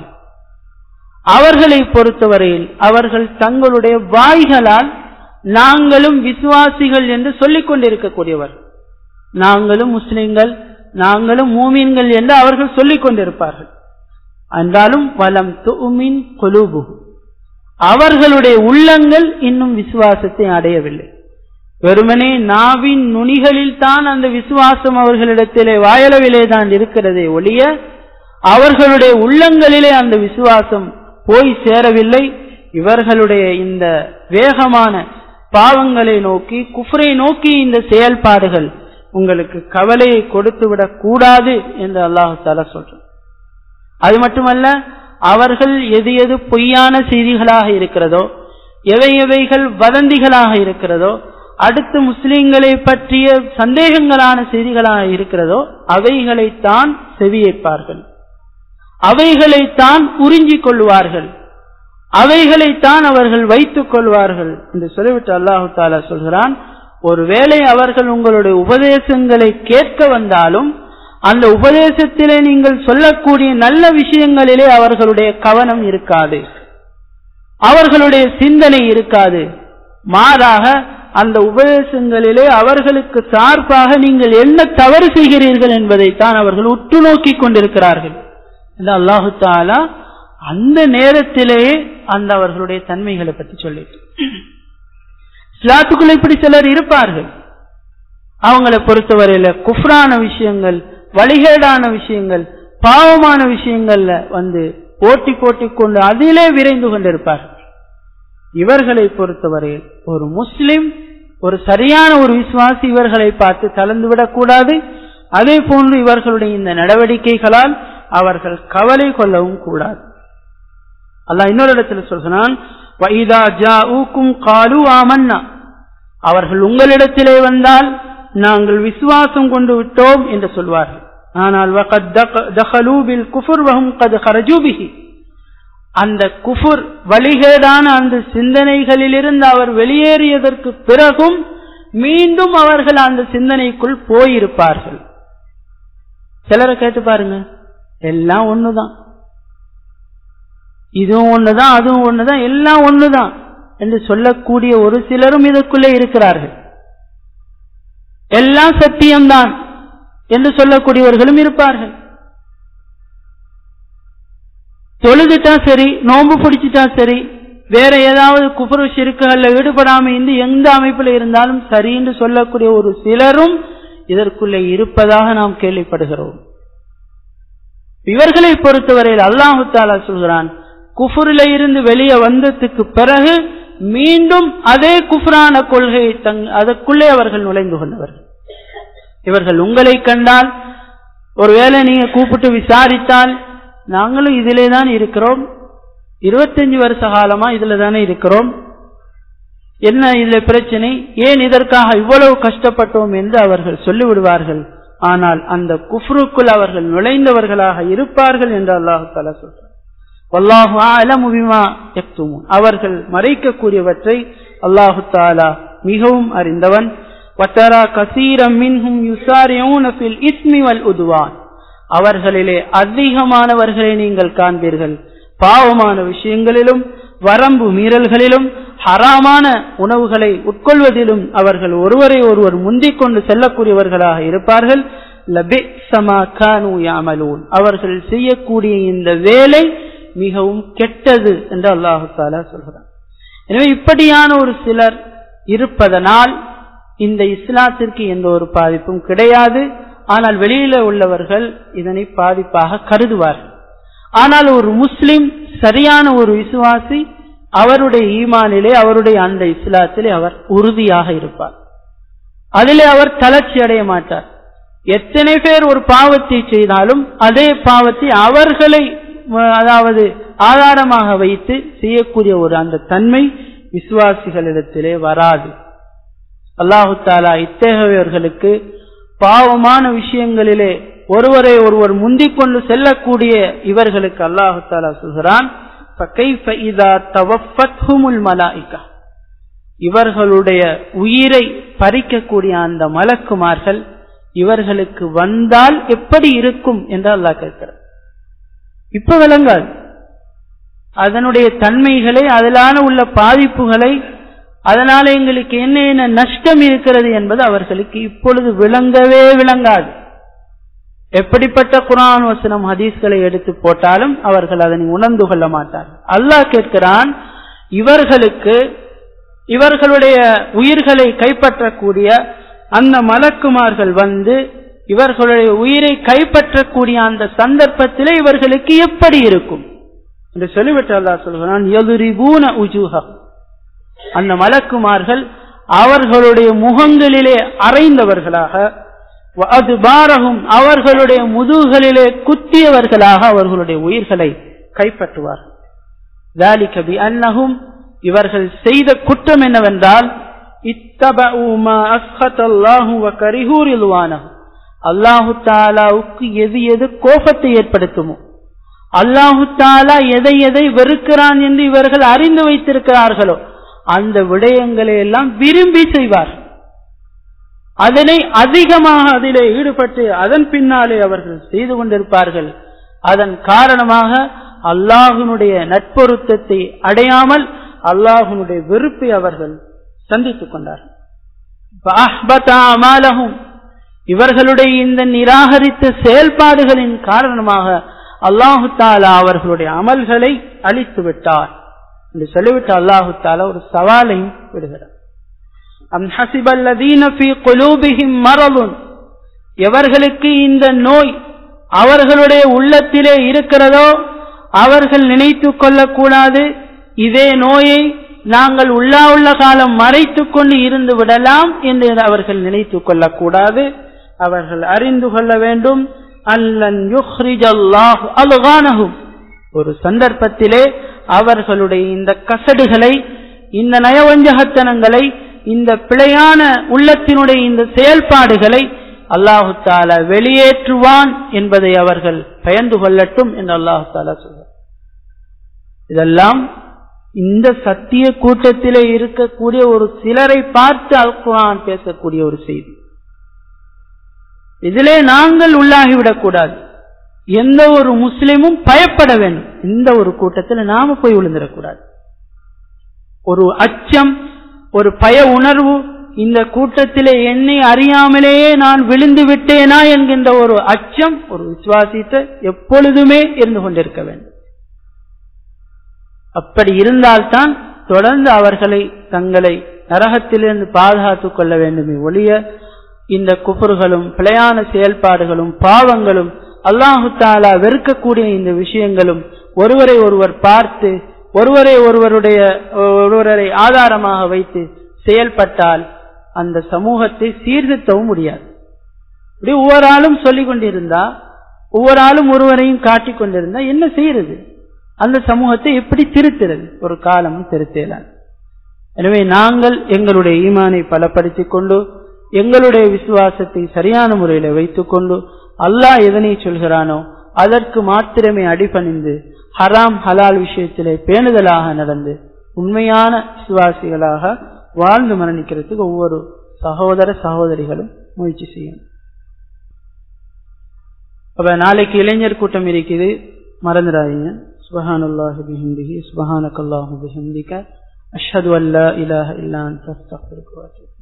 அவர்களை பொறுத்தவரையில் அவர்கள் தங்களுடைய வாய்களால் நாங்களும் விசுவாசிகள் என்று சொல்லிக் கொண்டிருக்கக்கூடியவர் நாங்களும் முஸ்லிம்கள் நாங்களும் மூமீன்கள் என்று அவர்கள் சொல்லிக் கொண்டிருப்பார்கள் என்றாலும் வலம் துமின் கொலுபு அவர்களுடைய உள்ளங்கள் இன்னும் விசுவாசத்தை அடையவில்லை வெறுமனே நாவின் நுனிகளில் தான் அந்த விசுவாசம் அவர்களிடத்திலே வாயளவிலே தான் இருக்கிறதே ஒழிய அவர்களுடைய உள்ளங்களிலே அந்த விசுவாசம் போய் சேரவில்லை இவர்களுடைய இந்த வேகமான பாவங்களை நோக்கி குஃப்ரை நோக்கி இந்த செயல்பாடுகள் உங்களுக்கு கவலையை கொடுத்துவிடக் கூடாது என்று அல்லாஹு தாலா சொல்றான் அது மட்டுமல்ல அவர்கள் எது எது பொய்யான செய்திகளாக இருக்கிறதோ எவை எவைகள் வதந்திகளாக இருக்கிறதோ அடுத்து முஸ்லிம்களை பற்றிய சந்தேகங்களான செய்திகளாக இருக்கிறதோ அவைகளைத்தான் செவியேற்பார்கள் அவைகளைத்தான் உறிஞ்சிக் கொள்வார்கள் அவைகளைத்தான் அவர்கள் வைத்துக் கொள்வார்கள் என்று சொல்லிவிட்டு அல்லாஹு தாலா சொல்கிறான் ஒருவேளை அவர்கள் உங்களுடைய உபதேசங்களை கேட்க வந்தாலும் அந்த உபதேசத்திலே நீங்கள் சொல்லக்கூடிய நல்ல விஷயங்களிலே அவர்களுடைய கவனம் இருக்காது அவர்களுடைய சிந்தனை இருக்காது மாறாக அந்த உபதேசங்களிலே அவர்களுக்கு சார்பாக நீங்கள் என்ன தவறு செய்கிறீர்கள் என்பதைத்தான் அவர்கள் உற்று நோக்கிக் கொண்டிருக்கிறார்கள் என்று அல்லாஹு தாலா அந்த நேரத்திலேயே அந்த அவர்களுடைய தன்மைகளை பற்றி சொல்லிட்டு இஸ்லாத்துக்குள்ள இப்படி சிலர் இருப்பார்கள் அவங்களை பொறுத்தவரையில குஃப்ரான விஷயங்கள் வழிகேடான விஷயங்கள் பாவமான விஷயங்கள்ல வந்து போட்டி போட்டி கொண்டு அதிலே விரைந்து கொண்டிருப்பார்கள் இவர்களை பொறுத்தவரையில் ஒரு முஸ்லிம் ஒரு சரியான ஒரு விசுவாசி இவர்களை பார்த்து கலந்துவிடக் கூடாது அதே போன்று இவர்களுடைய இந்த நடவடிக்கைகளால் அவர்கள் கவலை கொள்ளவும் கூடாது அல்லாஹ் இன்னொரு இடத்துல சொல்கிறான் வைதா ஜாஊக்கும் காலு ஆமன்னா அவர்கள் உங்களிடத்திலே வந்தால் நாங்கள் விசுவாசம் கொண்டு விட்டோம் என்று சொல்வார்கள் ஆனால் அந்த குஃபுர் வழிகேடான அந்த சிந்தனைகளிலிருந்து அவர் வெளியேறியதற்கு பிறகும் மீண்டும் அவர்கள் அந்த சிந்தனைக்குள் போயிருப்பார்கள் சிலரை கேட்டு பாருங்க எல்லாம் ஒண்ணுதான் இதுவும் ஒண்ணுதான் அதுவும் ஒண்ணுதான் எல்லாம் ஒண்ணுதான் என்று சொல்லக்கூடிய ஒரு சிலரும் இதற்குள்ளே இருக்கிறார்கள் எல்லாம் சத்தியம்தான் என்று சொல்லக்கூடியவர்களும் இருப்பார்கள் தொழுதுட்டா சரி நோன்பு பிடிச்சிட்டா சரி வேற ஏதாவது குபுரு சிறுக்குகள்ல ஈடுபடாம இருந்து எந்த அமைப்புல இருந்தாலும் சரி என்று சொல்லக்கூடிய ஒரு சிலரும் இதற்குள்ளே இருப்பதாக நாம் கேள்விப்படுகிறோம் இவர்களை பொறுத்தவரையில் அல்லாஹு தாலா சொல்கிறான் குஃபுரில இருந்து வெளியே வந்ததுக்கு பிறகு மீண்டும் அதே குஃப்ரான கொள்கையை தங் அதற்குள்ளே அவர்கள் நுழைந்து கொண்டவர்கள் இவர்கள் உங்களை கண்டால் ஒருவேளை நீங்க கூப்பிட்டு விசாரித்தால் நாங்களும் இதிலே தான் இருக்கிறோம் இருபத்தஞ்சு வருஷ காலமா இதுல தானே இருக்கிறோம் என்ன இதுல பிரச்சனை ஏன் இதற்காக இவ்வளவு கஷ்டப்பட்டோம் என்று அவர்கள் சொல்லிவிடுவார்கள் ஆனால் அந்த குஃப்ருக்குள் அவர்கள் நுழைந்தவர்களாக இருப்பார்கள் என்று அல்லாஹு தலா சொல்றார் வல்லாஹு அலமு பிமா யக்துமூன் அவர்கள் மறைக்கக்கூடியவற்றை அல்லாஹு தாலா மிகவும் அறிந்தவன் வத்தரா கசீரம் மின்ஹும் யுசாரியூன ஃபில் இஸ்மி வல் உதுவான் அவர்களிலே அதிகமானவர்களை நீங்கள் காண்பீர்கள் பாவமான விஷயங்களிலும் வரம்பு மீறல்களிலும் ஹராமான உணவுகளை உட்கொள்வதிலும் அவர்கள் ஒருவரை ஒருவர் முந்திக் கொண்டு செல்லக்கூடியவர்களாக இருப்பார்கள் அவர்கள் செய்யக்கூடிய இந்த வேலை மிகவும் கெட்டது என்று அல்லாஹு தாலா சொல்கிறார் எனவே இப்படியான ஒரு சிலர் இருப்பதனால் இந்த இஸ்லாத்திற்கு எந்த ஒரு பாதிப்பும் கிடையாது ஆனால் வெளியில உள்ளவர்கள் இதனை பாதிப்பாக கருதுவார்கள் ஆனால் ஒரு முஸ்லிம் சரியான ஒரு விசுவாசி அவருடைய ஈமானிலே அவருடைய அந்த இஸ்லாத்திலே அவர் உறுதியாக இருப்பார் அதிலே அவர் தளர்ச்சி அடைய மாட்டார் எத்தனை பேர் ஒரு பாவத்தை செய்தாலும் அதே பாவத்தை அவர்களை அதாவது ஆதாரமாக வைத்து செய்யக்கூடிய ஒரு அந்த தன்மை விசுவாசிகளிடத்திலே வராது அல்லாஹு தாலா இத்தகையவர்களுக்கு பாவமான விஷயங்களிலே ஒருவரை ஒருவர் முந்திக் கொண்டு செல்லக்கூடிய இவர்களுக்கு அல்லாஹு தாலா சொல்கிறான் மலாய்க்கா இவர்களுடைய உயிரை பறிக்கக்கூடிய அந்த மலக்குமார்கள் இவர்களுக்கு வந்தால் எப்படி இருக்கும் என்று அல்லாஹ் கேட்கிறார் இப்ப விளங்காது அதனுடைய தன்மைகளை அதிலான உள்ள பாதிப்புகளை அதனால எங்களுக்கு என்ன என்ன நஷ்டம் இருக்கிறது என்பது அவர்களுக்கு இப்பொழுது விளங்கவே விளங்காது எப்படிப்பட்ட குரான் வசனம் ஹதீஸ்களை எடுத்து போட்டாலும் அவர்கள் அதனை உணர்ந்து கொள்ள மாட்டார்கள் அல்லாஹ் கேட்கிறான் இவர்களுக்கு இவர்களுடைய உயிர்களை கைப்பற்றக்கூடிய அந்த மலக்குமார்கள் வந்து இவர்களுடைய உயிரை கைப்பற்றக்கூடிய அந்த சந்தர்ப்பத்திலே இவர்களுக்கு எப்படி இருக்கும் என்று சொல்லிவிட்டு அல்லாஹ் சொல்கிறான் எதிரிபூன உஜூஹா அந்த மலக்குமார்கள் அவர்களுடைய முகங்களிலே அறைந்தவர்களாக அது பாரகும் அவர்களுடைய முதுகுகளிலே குத்தியவர்களாக அவர்களுடைய உயிர்களை கைப்பற்றுவார்கள் ذلك بأنهم இவர்கள் செய்த குற்றம் என்னவென்றால் அல்லாஹு தாலாவுக்கு எது எது கோபத்தை ஏற்படுத்துமோ அல்லாஹு தாலா எதை எதை வெறுக்கிறான் என்று இவர்கள் அறிந்து வைத்திருக்கிறார்களோ அந்த விடயங்களை எல்லாம் விரும்பி செய்வார் அதனை அதிகமாக அதிலே ஈடுபட்டு அதன் பின்னாலே அவர்கள் செய்து கொண்டிருப்பார்கள் அதன் காரணமாக அல்லாஹுனுடைய நட்பொருத்தத்தை அடையாமல் அல்லாஹுனுடைய வெறுப்பை அவர்கள் சந்தித்துக் கொண்டார்கள் இவர்களுடைய இந்த நிராகரித்த செயல்பாடுகளின் காரணமாக அல்லாஹு தாலா அவர்களுடைய அமல்களை அழித்து விட்டார் என்று சொல்லிவிட்டு அல்லாஹு தாலா ஒரு சவாலையும் விடுகிறார் அம் ஹசிபல்லதீன ஃபீ குலூபிஹிம் மரலுன் எவர்களுக்கு இந்த நோய் அவர்களுடைய உள்ளத்திலே இருக்கிறதோ அவர்கள் நினைத்துக் கொள்ளக்கூடாது இதே நோயை நாங்கள் உள்ளா உள்ள காலம் மறைத்துக் கொண்டு இருந்து விடலாம் என்று அவர்கள் நினைத்துக் கொள்ளக்கூடாது அவர்கள் அறிந்து கொள்ள வேண்டும் அல்லன் யுஹ்ரிஜல்லாஹ் அல்கானஹும் ஒரு சந்தர்ப்பத்திலே அவர்களுடைய இந்த கசடுகளை இந்த நயவஞ்சகத்தனங்களை இந்த பிழையான உள்ளத்தினுடைய இந்த செயல்பாடுகளை அல்லாஹு தாலா வெளியேற்றுவான் என்பதை அவர்கள் பயந்து கொள்ளட்டும் என்று அல்லாஹு தாலா சொல்றார் இதெல்லாம் இந்த சத்திய கூட்டத்திலே இருக்கக்கூடிய ஒரு சிலரை பார்த்து அல் குரான் பேசக்கூடிய ஒரு செய்தி இதிலே நாங்கள் உள்ளாகிவிடக் கூடாது எந்த ஒரு முஸ்லிமும் பயப்பட வேண்டும் இந்த ஒரு கூட்டத்தில் நாம போய் விழுந்துடக்கூடாது ஒரு அச்சம் ஒரு பய உணர்வு இந்த கூட்டத்திலே என்னை அறியாமலேயே நான் விழுந்து விட்டேனா என்கின்ற ஒரு அச்சம் ஒரு விசுவாசித்த எப்பொழுதுமே இருந்து கொண்டிருக்க வேண்டும் அப்படி இருந்தால்தான் தொடர்ந்து அவர்களை தங்களை நரகத்திலிருந்து பாதுகாத்துக் கொள்ள வேண்டுமே ஒழிய இந்த குஃபர்களும் பிழையான செயல்பாடுகளும் பாவங்களும் அல்லாஹு தாலா வெறுக்கக்கூடிய இந்த விஷயங்களும் ஒருவரை ஒருவர் பார்த்து ஒருவரை ஒருவருடைய ஒருவரை ஆதாரமாக வைத்து செயல்பட்டால் அந்த சமூகத்தை சீர்திருத்தவும் முடியாது இப்படி ஒவ்வொரு ஆளும் சொல்லிக் கொண்டிருந்தா ஒவ்வொரு ஆளும் ஒருவரையும் காட்டிக் கொண்டிருந்தா என்ன செய்யறது அந்த சமூகத்தை எப்படி திருத்துறது ஒரு காலமும் திருத்தலாம் எனவே நாங்கள் எங்களுடைய ஈமானை பலப்படுத்திக் கொண்டு எங்களுடைய விசுவாசத்தை சரியான முறையில் வைத்துக் கொண்டு அல்லாஹ் எதனை சொல்கிறானோ அதற்கு மாத்திரமே அடிபணிந்து ஹராம் ஹலால் விஷயத்திலே பேணுதலாக நடந்து உண்மையான விசுவாசிகளாக வாழ்ந்து மரணிக்கிறதுக்கு ஒவ்வொரு சகோதர சகோதரிகளும் முயற்சி செய்யணும் அப்ப நாளைக்கு இளைஞர் கூட்டம் இருக்குது மறந்துடாதீங்க சுபஹானுல்லாஹி பிஹம்திஹி சுபஹானக்கல்லாஹு பிஹம்திக அஷ்ஹது அல்லா இலாஹ இல்லா அன்த அஸ்தக்ஃபிருக்க வ அத்தூபு